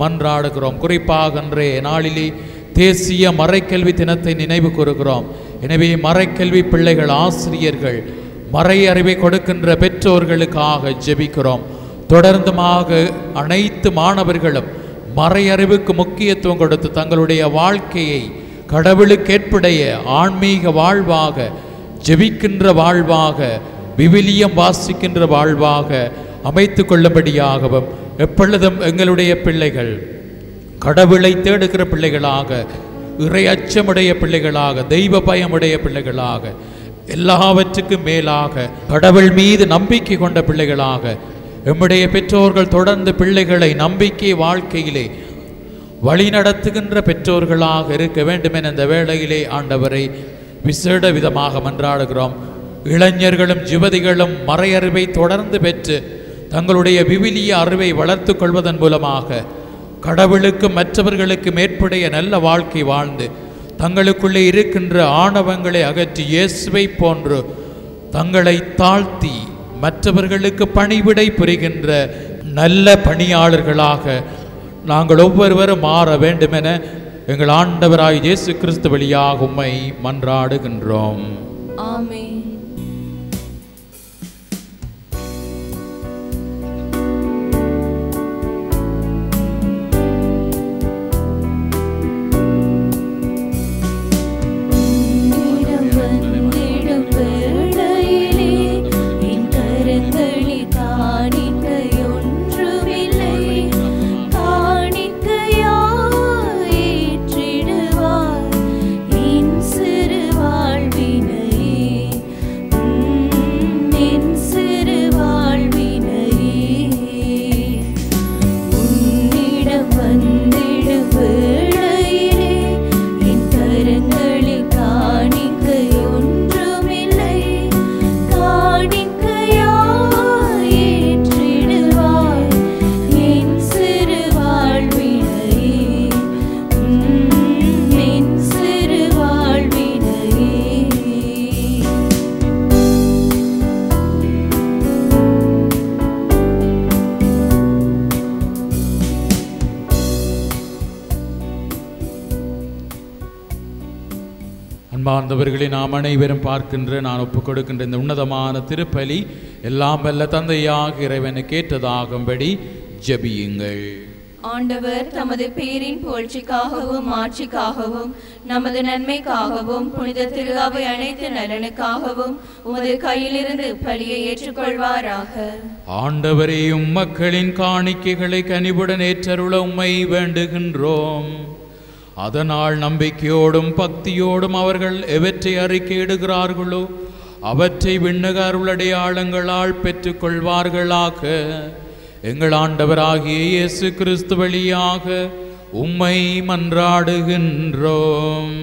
மன்றாடுகிறோம் குறிப்பாக இன்றைய நாளிலே தேசிய மறைக்கல்வி தினத்தை நினைவு கூறுகிறோம் எனவே மறைக்கல்வி பிள்ளைகள் ஆசிரியர்கள் மறை அறிவை கொடுக்கின்ற பெற்றோர்களுக்காக ஜெபிக்கிறோம் தொடர்ந்துமாக அனைத்து மாணவர்களும் மறையறிவுக்கு முக்கியத்துவம் கொடுத்து தங்களுடைய வாழ்க்கையை கடவுளுக்கேற்புடைய ஆன்மீக வாழ்வாக ஜெபிக்கின்ற வாழ்வாக விவிலியம் வாசிக்கின்ற வாழ்வாக அமைத்து கொள்ளும்படியாகவும் எப்பொழுதும் எங்களுடைய பிள்ளைகள் கடவுளை தேடுகிற பிள்ளைகளாக இறை அச்சமுடைய பிள்ளைகளாக தெய்வ பயமுடைய பிள்ளைகளாக எல்லாவற்றுக்கும் மேலாக கடவுள் மீது நம்பிக்கை கொண்ட பிள்ளைகளாக எம்முடைய பெற்றோர்கள் தொடர்ந்து பிள்ளைகளை நம்பிக்கை வாழ்க்கையிலே வழிநடத்துகின்ற பெற்றோர்களாக இருக்க வேண்டும் என இந்த வேளையிலே ஆண்டவரை விசேட விதமாக மன்றாடுகிறோம் இளைஞர்களும் யுவதிகளும் மறையறிவை தொடர்ந்து பெற்று தங்களுடைய விவிலிய அறிவை வளர்த்து கொள்வதன் மூலமாக கடவுளுக்கும் மற்றவர்களுக்கும் ஏற்புடைய நல்ல வாழ்க்கை வாழ்ந்து தங்களுக்குள்ளே இருக்கின்ற ஆணவங்களை அகற்றி இயேசுவை போன்று தங்களை தாழ்த்தி மற்றவர்களுக்கு பணிவிடை புரிகின்ற நல்ல பணியாளர்களாக நாங்கள் ஒவ்வொருவரும் மாற வேண்டுமென எங்கள் ஆண்டவராய் இயேசு கிறிஸ்து வழியாக உம்மை மன்றாடுகின்றோம் ஆமென் உன்னிடம் வந்திடும் வேளையிலே என் கரங்களில் காணிக்கை ஒன்றுமில்லை. காணிக்கையாய் ஏற்றிடுவாய் என் சிறு வாழ்வினையே. உம், என் சிறு வாழ்வினையே. உன்னிடம் வந்திடும் வேளையிலே என் கரங்களில் காணிக்கை ஒன்றுமில்லை. காணிக்கையாய் ஏற்றிடுவாய் என் சிறு வாழ்வினையே. உம், என் சிறு வாழ்வினையே. அன்பார்ந்தவர்களை நாம் அனைவரும் பார்க்கின்ற நான் ஒப்புக் கொடுக்கின்ற இந்த உன்னதமான திருப்பலி எல்லாம் வல்ல தந்தையாக இறைவனை கேட்டதாகும்படி ஜெபியுங்கள் ஆண்டவர் தமது பேரின் புகழ்ச்சிக்காகவும் ஆட்சிக்காகவும் நமது நன்மைக்காகவும் புனித திரு அவை அனைத்து நலனுக்காகவும் உமது கையிலிருந்து பலியை ஏற்றுக்கொள்வாராக ஆண்டவரே உம் மக்களின் காணிக்கைகளை கனிவுடன் ஏற்றருள உம்மை வேண்டுகின்றோம் அதனால் நம்பிக்கையோடும் பக்தியோடும் அவர்கள் எவற்றை அறிக்கையிடுகிறார்களோ அவற்றை விண்ணக அருளடையாளங்களால் பெற்றுக்கொள்வார்களாக எங்கள் ஆண்டவராகிய இயேசு கிறிஸ்து வழியாக உம்மை மன்றாடுகின்றோம்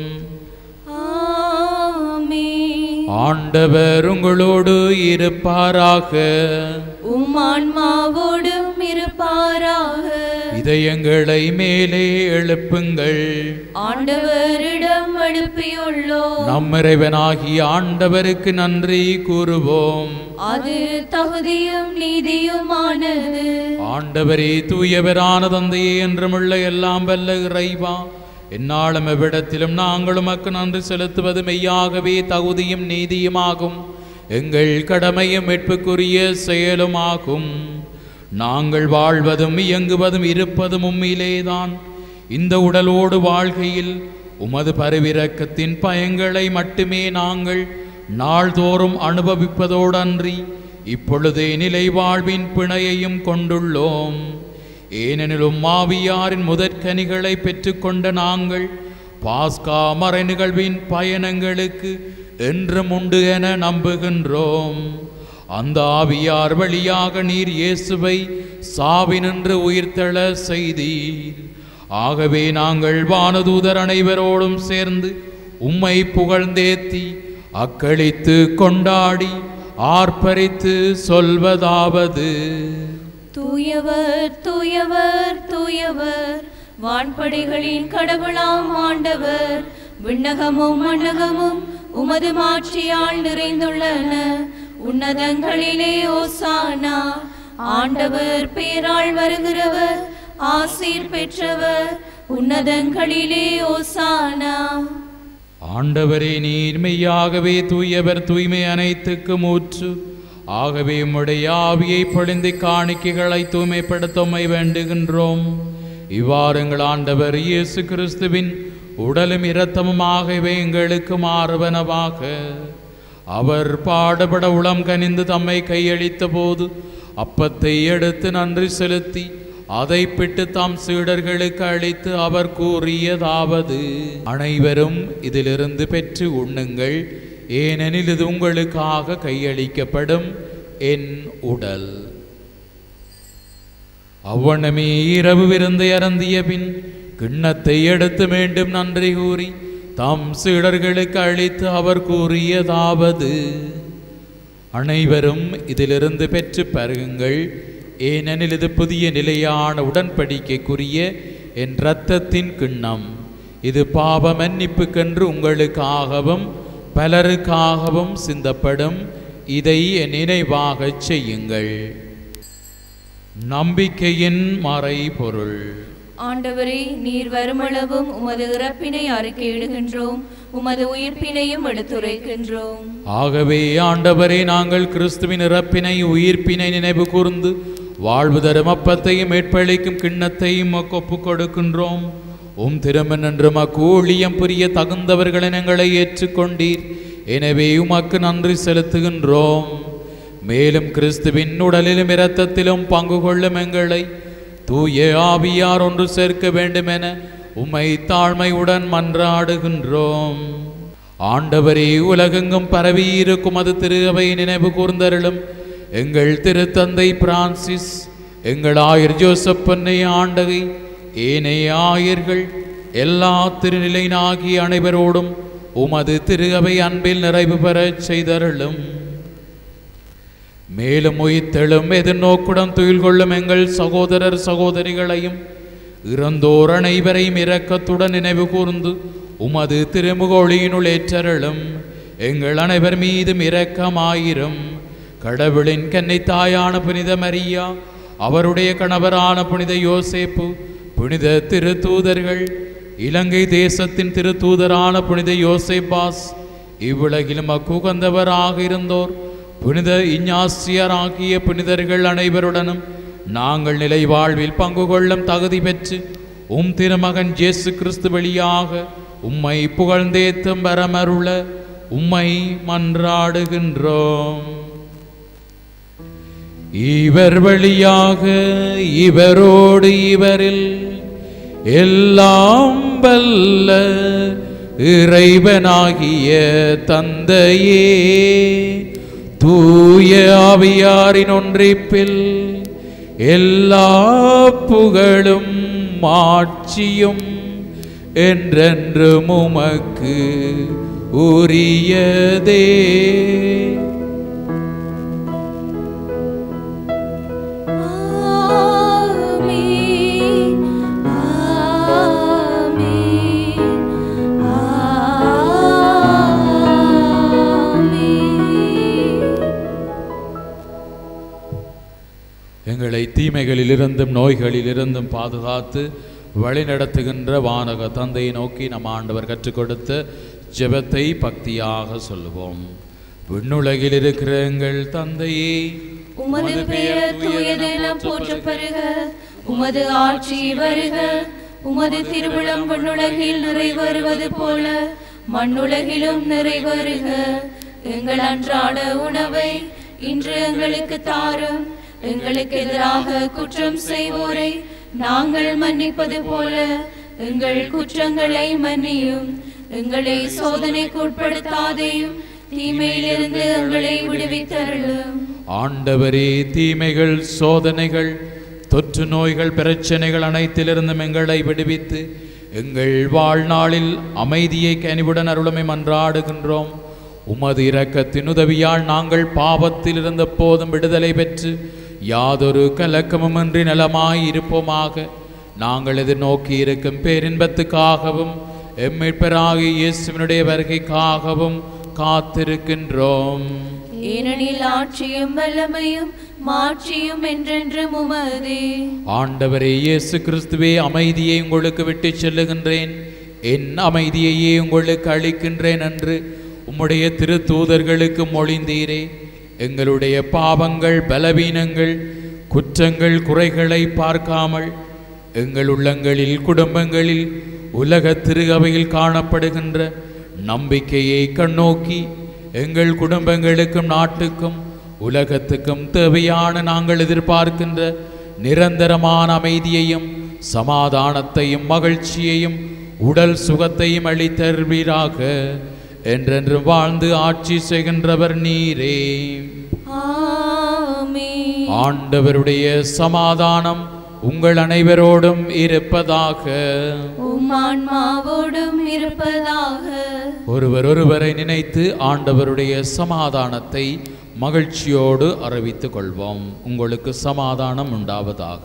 ஆமென். ஆண்டவர் உங்களோடு இருப்பாராக உம் ஆன்மாவோடும் இருப்பாராக இதயங்களை மேலே எழுப்புங்கள் ஆண்டவரிடம் எழுப்பியுள்ளோம் நம் இறைவனாகிய ஆண்டவருக்கு நன்றி கூறுவோம் அது தகுதியும் நீதியுமானது ஆண்டவரே தூயவரான தந்தையே என்றுமுள்ள எல்லாம் வல்ல இறைவா என்னாலும் எவ்விடத்திலும் நாங்கள் உமக்கு நன்றி செலுத்துவது மெய்யாகவே தகுதியும் நீதியுமாகும் எங்கள் கடமையும் மீட்புக்குரிய செயலுமாகும் நாங்கள் வாழ்வதும் இயங்குவதும் இருப்பதும் உம்மிலேதான் இந்த உடலோடு வாழ்கையில் உமது பரிவிரக்கத்தின் பயங்களை மட்டுமே நாங்கள் நாள்தோறும் அனுபவிப்பதோடன்றி இப்பொழுதே நிலை வாழ்வின் பிணையையும் கொண்டுள்ளோம் ஏனெனிலும் மாவியாரின் முதற்கனிகளை பெற்றுக்கொண்ட நாங்கள் பாஸ்கா மறை நிகழ்வின் பயணங்களுக்கு என்றும் உண்டு என நம்புகின்றோம் அந்த ஆவியார் வழியாக நீர் இயேசுவை சாவினின்று உயிர்த்தெழ செய்தீர் ஆகவே நாங்கள் வானதூதர் அனைவரோடும் சேர்ந்து உம்மை புகழ்ந்தேத்தி அக்களித்து கொண்டாடி ஆர்ப்பரித்து சொல்வதாவது தூயவர் தூயவர் தூயவர் வான்படைகளின் கடவுளாம் ஆண்டவர் விண்ணகமும் மண்ணகமும் உமது மாட்சியால் நிறைந்துள்ளன உன்னதங்களிலே ஓசானா ஆண்டவர் பேரால் வருகிறவர் ஆசீர் பெற்றவர் உன்னதங்களிலே ஓசானா ஆண்டவரே நீர் மெய்யாகவே தூயவர் தூய்மை அனைத்துக்கும் ஊற்று ஆகவே உம்முடைய ஆவியை பொழிந்து காணிக்கைகளை தூய்மைப்படுத்தமை வேண்டுகின்றோம் இவ்வாறு எங்கள் ஆண்டவர் இயேசு கிறிஸ்துவின் உடலும் இரத்தமுமாகவே எங்களுக்கு மாறுவனவாக அவர் பாடுபட உளம் கனிந்து தம்மை கையளித்த போது அப்பத்தை எடுத்து நன்றி செலுத்தி அதை பிட்டு தாம் சீடர்களுக்கு அளித்து அவர் கூறியதாவது அனைவரும் இதிலிருந்து பெற்று உண்ணுங்கள் ஏனெனில் இது உங்களுக்காக கையளிக்கப்படும் என் உடல் அவ்வண்ணமே இரவு விருந்தை அருந்திய பின் கிண்ணத்தை எடுத்து மீண்டும் நன்றி கூறி தாம் சீடர்களுக்கு அளித்து அவர் கூறியதாவது அனைவரும் இதிலிருந்து பெற்று பருகுங்கள் ஏனெனில் இது புதிய நிலையான உடன்படிக்கைக்குரிய என் இரத்தத்தின் கிண்ணம் இது பாவ மன்னிப்புக்கென்று உங்களுக்காகவும் பலருக்காகவும் சிந்தப்படும் இதை என் நினைவாகச் செய்யுங்கள் நம்பிக்கையின் மறைபொருள் ஆண்டவரே நீர் வருமளவும் உமது இறப்பினை அறிக்கையிடுகின்றோம் உமது உயிர்ப்பினையும் எடுத்துரைக்கின்றோம் ஆகவே ஆண்டவரே நாங்கள் கிறிஸ்துவின் இறப்பினை உயிர்ப்பினை நினைவு கூர்ந்து வாழ்வு தரும் அப்பத்தையும் மேற்பளிக்கும் கிண்ணத்தையும் உமக்கு ஒப்புக் கொடுக்கின்றோம் உம் திருமன் என்று மக்கு ஊழியம் புரிய தகுந்தவர்களை எங்களை ஏற்றுக்கொண்டீர் எனவே உமக்கு நன்றி செலுத்துகின்றோம் மேலும் கிறிஸ்துவின் உடலிலும் இரத்தத்திலும் பங்கு கொள்ளும் எங்களை தூய ஆவியார் ஒன்று சேர்க்க வேண்டுமென உம்மை தாழ்மையுடன் மன்றாடுகின்றோம் ஆண்டவரே உலகெங்கும் பரவியிருக்கும் அது திருவை நினைவு கூர்ந்தருளும் எங்கள் திருத்தந்தை பிரான்சிஸ் எங்கள் ஆயர் ஜோசப்பன்னை ஆண்டகை ஏனைய ஆயர்கள் எல்லா திருநிலைனாகிய அனைவரோடும் உமது திருவை அன்பில் நிறைவு பெறச் செய்தருளும் மேலும் உயிர்த்தெழும் எதிர்நோக்குடன் துயில் கொள்ளும் எங்கள் சகோதரர் சகோதரிகளையும் இறந்தோர் அனைவரையும் இரக்கத்துடன் நினைவு கூர்ந்து உமது திருமுகொழியினுள் ஏற்றருளும் எங்கள் அனைவர் மீதும் இரக்கமாயிரும் கடவுளின் கன்னை தாயான புனித மரியா அவருடைய கணவரான புனித யோசேப்பு புனித திருத்தூதர்கள் இலங்கை தேசத்தின் திருத்தூதரான புனித யோசேப்பாஸ் இவ்வுலகிலும் அக்குகந்தவராக இருந்தோர் புனித இஞ்ஞாசியராகிய புனிதர்கள் அனைவருடனும் நாங்கள் நிலை வாழ்வில் பங்கு கொள்ளும் தகுதி பெற்று உம் திருமகன் இயேசு கிறிஸ்து வழியாக உம்மை புகழ்ந்தேத்தும் வரமருள உம்மை மன்றாடுகின்றோம் இவர் வழியாக இவரோடு இவரில் எல்லாம் வல்ல இறைவனாகிய தந்தையே தூய ஆவியாரின் ஒன்றிப்பில் எல்லா புகழும் மாட்சியும் என்றென்றும் உமக்கு உரியதே ஆமென் ஆமென் ஆமென் எங்களை தீமைகளிலிருந்தும் நோய்களிலிருந்தும் பாதுகாத்து வழிநடத்துகின்ற வானக தந்தையை நோக்கி நம் ஆண்டவர் கற்றுக் கொடுத்த ஜெபத்தை பக்தியாக சொல்லுவோம் விண்ணுலகில் இருக்கிற எங்கள் தந்தையே உமது பெயர் தூயதென போற்ற பெருக உமது ஆட்சி வருக உமது திருவிழம் விண்ணுலகில் நிறைவேறுவது போல மண்ணுலகிலும் நிறைவேறுக எங்கள் அன்றாட உணவை இன்று எங்களுக்கு தாரும் எங்களுக்கு எதிராக குற்றம் செய்வோரை நாங்கள் மன்னிப்பது போல எங்கள் குற்றங்களை மன்னியும் எங்களை சோதனைக்கு உட்படுத்தாதையும் தீமையிலிருந்து எங்களை விடுவித்தருளும் ஆண்டவரே தீமைகள் சோதனைகள் தொற்று நோய்கள் பிரச்சனைகள் அனைத்திலிருந்தும் எங்களை விடுவித்து எங்கள் வாழ்நாளில் அமைதியை கனிவுடன் அருளமை மன்றாடுகின்றோம் உமது இரக்கத்தின் உதவியால் நாங்கள் பாவத்தில் இருந்த போதும் விடுதலை பெற்று யாதொரு கலக்கமுமின்றி நலமாய் இருப்போமாக நாங்கள் எதிர்நோக்கி இருக்கும் பேரின்பத்துக்காகவும் எம்மிட்பராகிய இயேசுவினுடைய வருகைக்காகவும் காத்திருக்கின்றோம் ஏனெனில் ஆட்சியும் வல்லமையும் மாட்சியும் என்றென்றும் உமதே ஆண்டவரே இயேசு கிறிஸ்துவே அமைதியை உங்களுக்கு விட்டுச் செல்லுகின்றேன் என் அமைதியையே உங்களுக்கு அளிக்கின்றேன் என்று உம்முடைய திருத்தூதர்களுக்கு மொழிந்தீரே எங்களுடைய பாவங்கள் பலவீனங்கள் குற்றங்கள் குறைகளை பார்க்காமல் எங்கள் உள்ளங்களில் குடும்பங்களில் உலக திருகவையில் காணப்படுகின்ற நம்பிக்கையை கண்ணோக்கி எங்கள் குடும்பங்களுக்கும் நாட்டுக்கும் உலகத்துக்கும் தேவையான நாங்கள் எதிர்பார்க்கின்ற நிரந்தரமான அமைதியையும் சமாதானத்தையும் மகிழ்ச்சியையும் உடல் சுகத்தையும் அளித்தருவீராக என்றென்று வாழ்ந்து ஆட்சி செய்கின்றவர் நீரே ஆமென் ஆண்டவருடைய சமாதானம் உங்கள் அனைவரோடும் இருப்பதாக உம் ஆன்மாவோடும் இருப்பதாக ஒருவர் ஒருவரை நினைத்து ஆண்டவருடைய சமாதானத்தை மகிழ்ச்சியோடு அறிவித்துக் கொள்வோம் உங்களுக்கு சமாதானம் உண்டாவதாக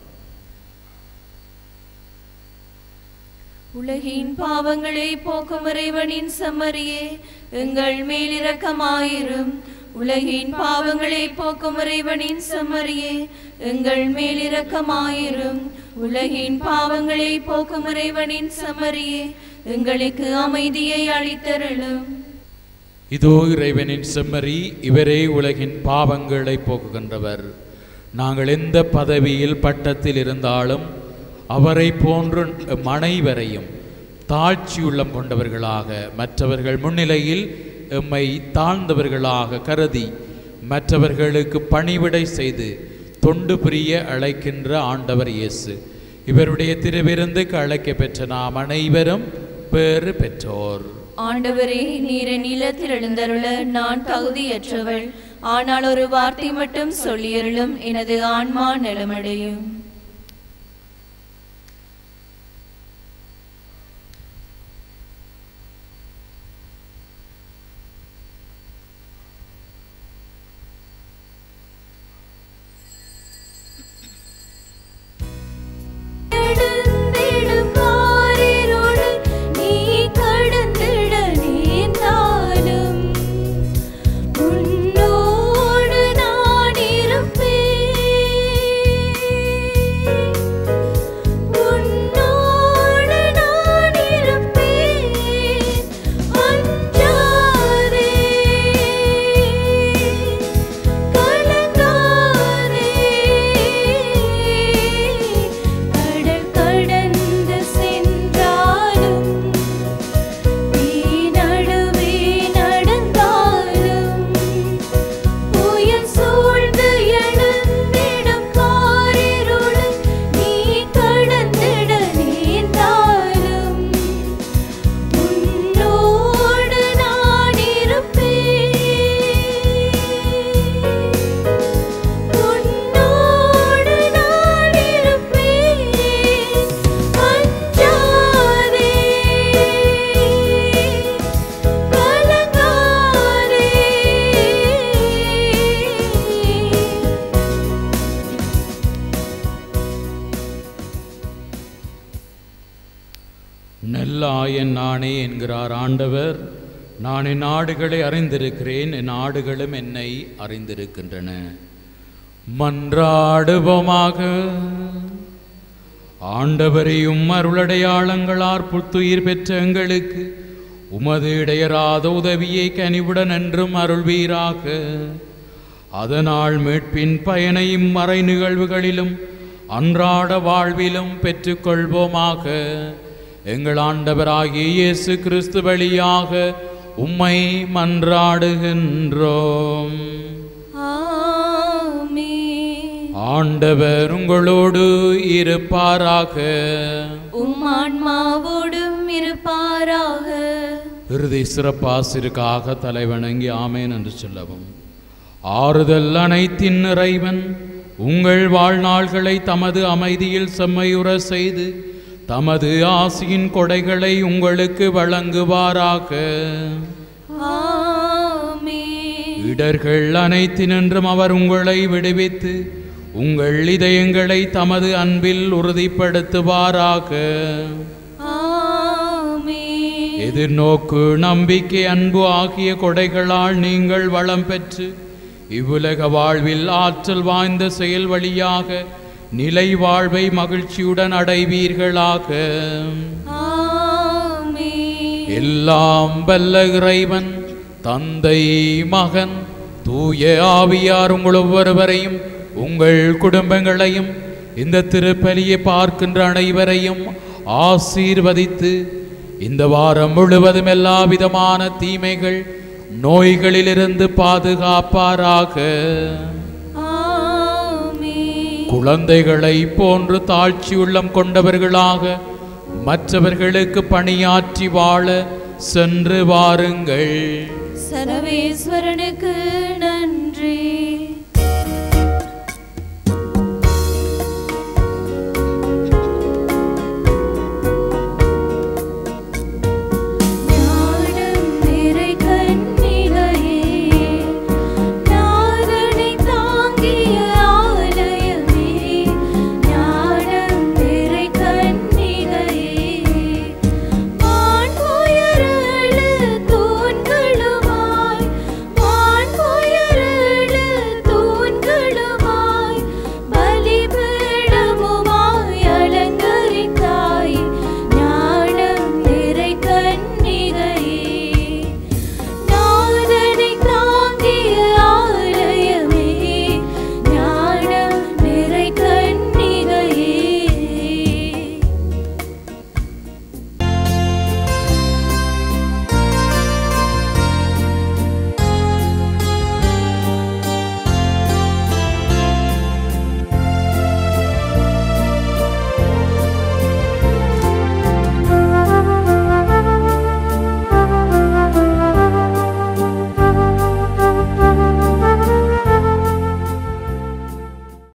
உலகின் பாவங்களை போக்கும் இறைவனின் செம்மறியே எங்கள் மேல் இரக்கமாயிரும் உலகின் பாவங்களை போக்கும் இறைவனின் செம்மறியே எங்கள் மேல் இரக்கமாயிரும் உலகின் பாவங்களை போக்கும் இறைவனின் செம்மறியே எங்களுக்கு அமைதியை அளித்தருளும் இதோ இறைவனின் செம்மறி இவரே உலகின் பாவங்களை போக்குகின்றவர் நாங்கள் எந்த பதவியில் பட்டத்தில் இருந்தாலும் அவரை போன்று எம் அனைவரையும் தாழ்ச்சியுள்ளம் கொண்டவர்களாக மற்றவர்கள் முன்னிலையில் எம்மை தாழ்ந்தவர்களாக கருதி மற்றவர்களுக்கு பணிவிடை செய்து தொண்டு புரிய அழைக்கின்ற ஆண்டவர் இயேசு இவருடைய திருவிருந்துக்கு அழைக்க பெற்ற நாம் அனைவரும் பேறு பெற்றோர் ஆண்டவரே நீர நிலத்தில் எழுந்தருள நான் தகுதியற்றவள் ஆனால் ஒரு வார்த்தை மட்டும் சொல்லியருளும் எனது ஆன்மா நலமடையும் கடந்திடும் காரிருளை நீ கடந்திட நேர்ந்தாலும் உன்னோடு நான் இருப்பேன் உன்னோடு நான் இருப்பேன் அஞ்சாதே கலங்காதே கடல் கடந்து சென்றாலும் நீ நடுவே நடந்தாலும் புயல் சூழ்ந்து எழுந்திடும் காரிருளை நீ கடந்திட நேர்ந்தாலும் உன்னோடு நான் இருப்பேன் உன்னோடு நான் இருப்பேன் அஞ்சாதே கலங்காதே நல்லாயன் நானே என்கிறார் ஆண்டவர் நான் என் ஆடுகளை அறிந்திருக்கிறேன் என் ஆடுகளும் என்னை அறிந்திருக்கின்றன மன்றாடுவோமாக ஆண்டவரையும் அருளடையாளங்களார் புத்துயிர் பெற்ற எங்களுக்கு உமது இடையராத உதவியை கனிவுடன் என்றும் அருள்வீராக அதனால் மீட்பின் பயனையும் மறை நிகழ்வுகளிலும் அன்றாட வாழ்விலும் பெற்றுக்கொள்வோமாக எங்கள் ஆண்டவராகிய இயேசு கிறிஸ்து வழியாக உம்மை மன்றாடுகின்றோம் ஆமென். ஆண்டவர் உங்களோடு இருப்பாராக உம் ஆன்மாவோடும் இருப்பாராக இறுதி சிறப்பாசிற்காக தலைவணங்கி ஆமேன் என்று சொல்லவும் ஆறுதல் அனைத்தின் இறைவன் உங்கள் வாழ்நாள்களை தமது அமைதியில் செம்மையுற செய்து தமது ஆசியின் கொடைகளை உங்களுக்கு வழங்குவாராக ஆமென். இடர்கள் அனைத்தினின்றும் அவர் உங்களை விடுவித்து உங்கள் இதயங்களை தமது அன்பில் உறுதிப்படுத்துவாராக ஆமென். எதிர்நோக்கு நம்பிக்கை அன்பு ஆகிய கொடைகளால் நீங்கள் வளம் பெற்று இவ்வுலக வாழ்வில் ஆற்றல் வாய்ந்த செயல் வழியாக நிலை வாழ்வை மகிழ்ச்சியுடன் அடைவீர்களாக ஆமென் எல்லாம் வல்ல இறைவன் தந்தை மகன் தூய ஆவியார் உங்கள் ஒவ்வொருவரையும் உங்கள் குடும்பங்களையும் இந்த திருப்பலியை பார்க்கின்ற அனைவரையும் ஆசீர்வதித்து இந்த வாரம் முழுவதும் எல்லா விதமான தீமைகள் நோய்களிலிருந்து பாதுகாப்பாராக ஆமென் குழந்தைகளை போன்று தாழ்ச்சி உள்ளம் கொண்டவர்களாக மற்றவர்களுக்கு பணியாற்றி வாழ சென்று வாருங்கள் சர்வேஸ்வரனுக்கு